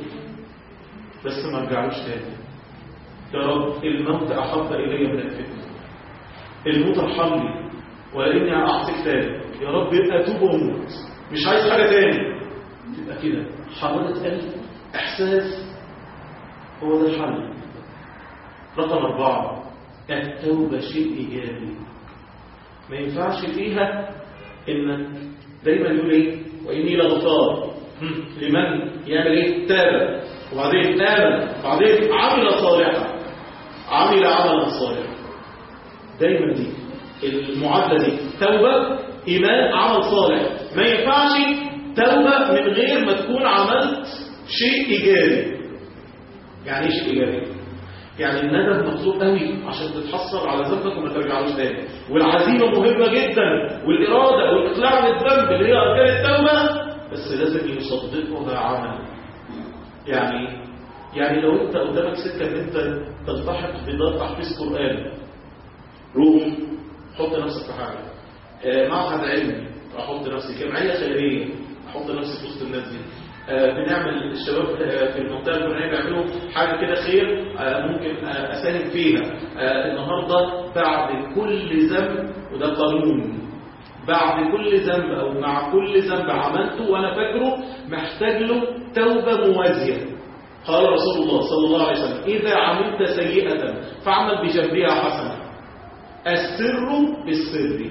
بس ما ارجعلوش تاني يا رب الموت أحب إلي من الفتنة الموت ارحمني ولاني أعصيك تاني يا رب أتوب وأموت مش عايز حاجة تاني تبقى كده حرارة قلب إحساس هو ده الحل رقم أربعة التوبة شيء إيجابي ما ينفعش فيها إنك دايما يقول إيه وإني لغفار لمن يعمل إيه تاب وبعدين آمن وبعدين عمل صالحا عمل عملا صالحا دايما دي المعادلة دي توبة إيمان عمل صالح ما ينفعش توبة من غير ما تكون عملت شيء إيجابي يعني إيه شيء إيجابي؟ يعني الندم مطلوب قوي عشان تتحصل على ذنبك وما ترجعلوش تاني والعزيمة مهمة جدا والإرادة والإقلاع عن الذنب اللي هي أركان التوبة بس لازم يصدقها عمل يعني يعني لو انت قدامك سكة ان انت تلتحق بدار تحفيظ قرآن روح حط نفسك في حاجة آه معهد علمي احط نفسي جمعية خيرية احط نفسي في وسط الناس دي آه بنعمل الشباب آه في المنطقة الفلانية بيعملوا حاجة كده خير ممكن اساهم فيها النهاردة بعد كل ذنب وده قانون بعد كل ذنب او مع كل ذنب عملته وانا فاكره محتاج له توبة موازية قال رسول الله صلى الله عليه وسلم إذا عملت سيئة فاعمل بجنبها حسنة السر بالسر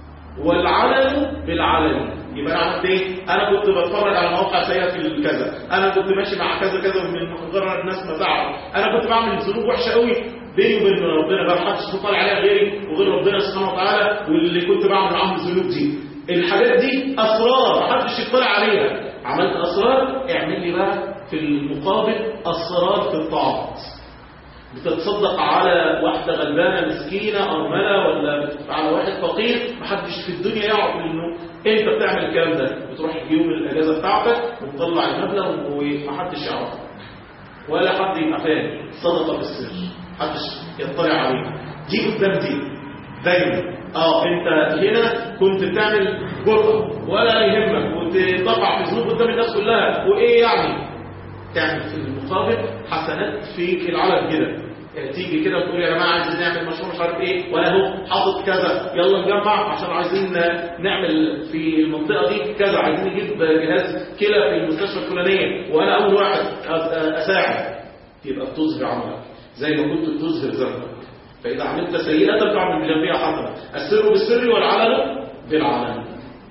والعلن بالعلن يبقى انا عملت ايه انا كنت بتفرج على مواقع سيئه في الكذا انا كنت ماشي مع كذا كذا من غير الناس ما تعرف انا كنت بعمل ذنوب وحشه قوي بيني وبين ربنا ما حدش يطلع عليها غيري وغير ربنا سبحانه وتعالى واللي كنت بعمل معاهم الذنوب دي الحاجات دي اسرار ما حدش يطلع عليها عملت اسرار اعمل لي بقى في المقابل اسرار في الطاعات بتتصدق على واحدة غلبانة مسكينة أرملة ولا على واحد فقير محدش في الدنيا يعرف انه انت بتعمل الكلام ده بتروح يوم الاجازة بتاعتك وتطلع المبلغ ومحدش يعرفك ولا حد يبقى فاهم صدقة بالسر محدش يطلع عليها دي قدام دي دايما اه انت هنا كنت بتعمل جرأة ولا يهمك وتقع في ذنوب قدام الناس كلها وايه يعني تعمل في المقابل حسنات في العالم كده يعني تيجي كده وتقول يا جماعه عايزين نعمل مشروع مش عارف ايه وانا اهو حاطط كذا يلا نجمع عشان عايزين نعمل في المنطقه دي كذا عايزين نجيب جهاز كلى في المستشفى الفلانيه وانا اول واحد اساعد يبقى بتظهر عملك زي ما كنت بتظهر ذنبك فاذا عملت سيئه فاعمل بجنبها حسنه السر بالسر والعلن بالعلن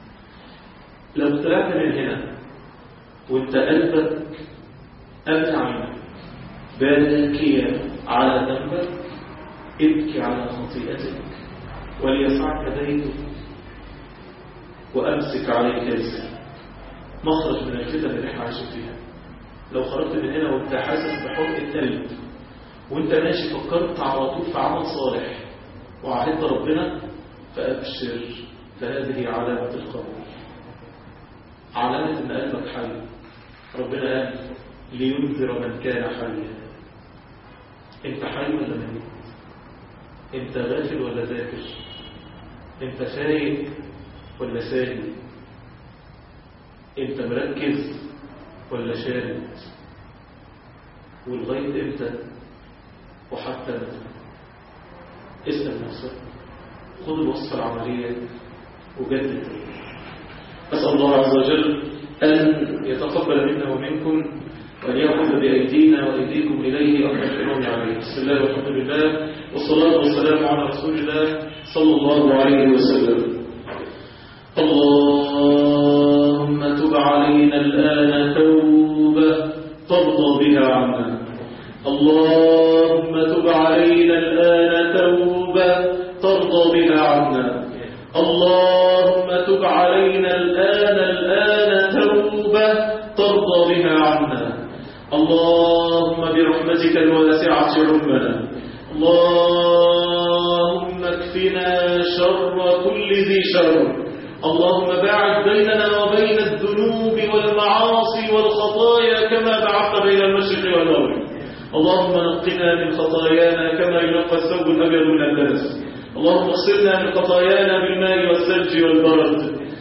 لو طلعت من هنا وانت قلبك أبكى عينك باكيا على ذنبك ابكي على خطيئتك وليسعك بيتك وأمسك عليك لسانك مخرج من الفتن اللي احنا عايشين فيها لو خرجت من هنا وانت حاسس بحرقة قلب وانت ماشي فكرت على طول في عمل صالح وعهدت ربنا فأبشر فهذه علامة القبول علامة ان قلبك حي ربنا قال لينذر من كان حيا انت حي ولا ميت انت غافل ولا ذاكر انت فايق ولا ساهي انت مركز ولا شارد والغاية امتى وحتى متى اسأل نفسك خذ الوصفة العملية وجدد أسأل الله عز وجل أن يتقبل منا ومنكم وأن يأخذ بأيدينا وأيديكم إليه أرض الحرام عليه بسم الله والحمد لله والصلاة والسلام على رسول الله صلى الله عليه وسلم اللهم تب علينا الآن توبة ترضى بها عنا اللهم تب علينا الآن توبة ترضى بها عنا اللهم تب علينا الآن الآن توبة ترضى بها عنا اللهم برحمتك الواسعة عمنا اللهم اكفنا شر كل ذي شر اللهم باعد بيننا وبين الذنوب والمعاصي والخطايا كما بعدت بين المشرق والمغرب اللهم نقنا من خطايانا كما ينقى الثوب الابيض من الدنس اللهم اغسلنا من خطايانا بالماء والثلج والبرد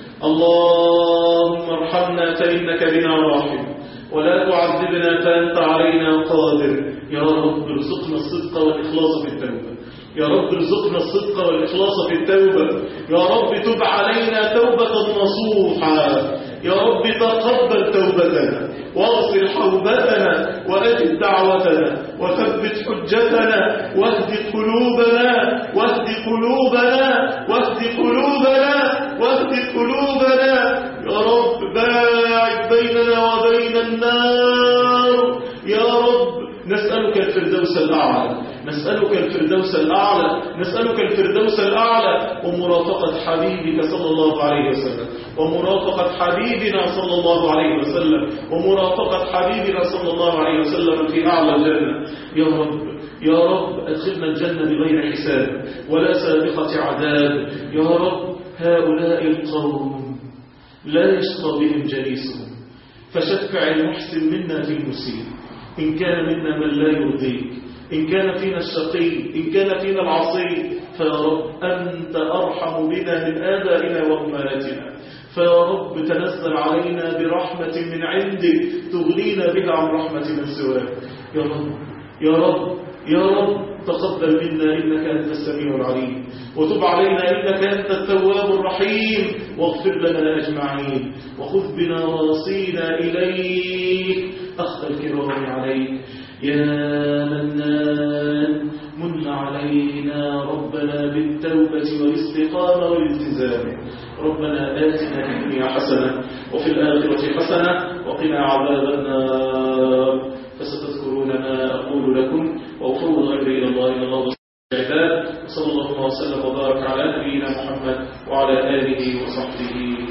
اللهم ارحمنا فانك بنا راحم ولا تعذبنا فانت علينا قادر يا رب ارزقنا الصدق والاخلاص في التوبه يا رب ارزقنا الصدق والإخلاص في التوبة يا رب تب علينا توبة نصوحا يا رب تقبل توبتنا واغفر حوبتنا وأجب دعوتنا وثبت حجتنا واهد قلوبنا واهد قلوبنا واهد قلوبنا واهد قلوبنا يا رب باعد بيننا وبين النار يا رب نسألك الفردوس الأعلى نسألك الفردوس الأعلى نسألك الفردوس الأعلى ومرافقة حبيبك صلى الله عليه وسلم ومرافقة حبيبنا صلى الله عليه وسلم ومرافقة حبيبنا صلى الله عليه وسلم في أعلى الجنة يا رب يا رب أدخلنا الجنة بغير حساب ولا سابقة عذاب يا رب هؤلاء القوم لا يشقى بهم جليسهم فشفع المحسن منا في المسيء إن كان منا من لا يرضيك إن كان فينا الشقي إن كان فينا العصي فيا رب أنت أرحم بنا من آبائنا وأمهاتنا فيا رب تنزل علينا برحمة من عندك تغنينا بها عن رحمة من سواك يا رب يا رب يا رب تقبل منا إنك أنت السميع العليم وتب علينا إنك أنت التواب الرحيم واغفر لنا أجمعين وخذ بنا واصينا إليك أخذ الكرام عليك يا منان من علينا ربنا بالتوبة والاستقامة والالتزام ربنا آتنا في الدنيا حسنة وفي الآخرة حسنة وقنا عذاب النار فستذكرون ما أقول لكم وأفوض أمري إلى الله إن الله العباد وصلى الله وسلم وبارك على نبينا محمد وعلى آله وصحبه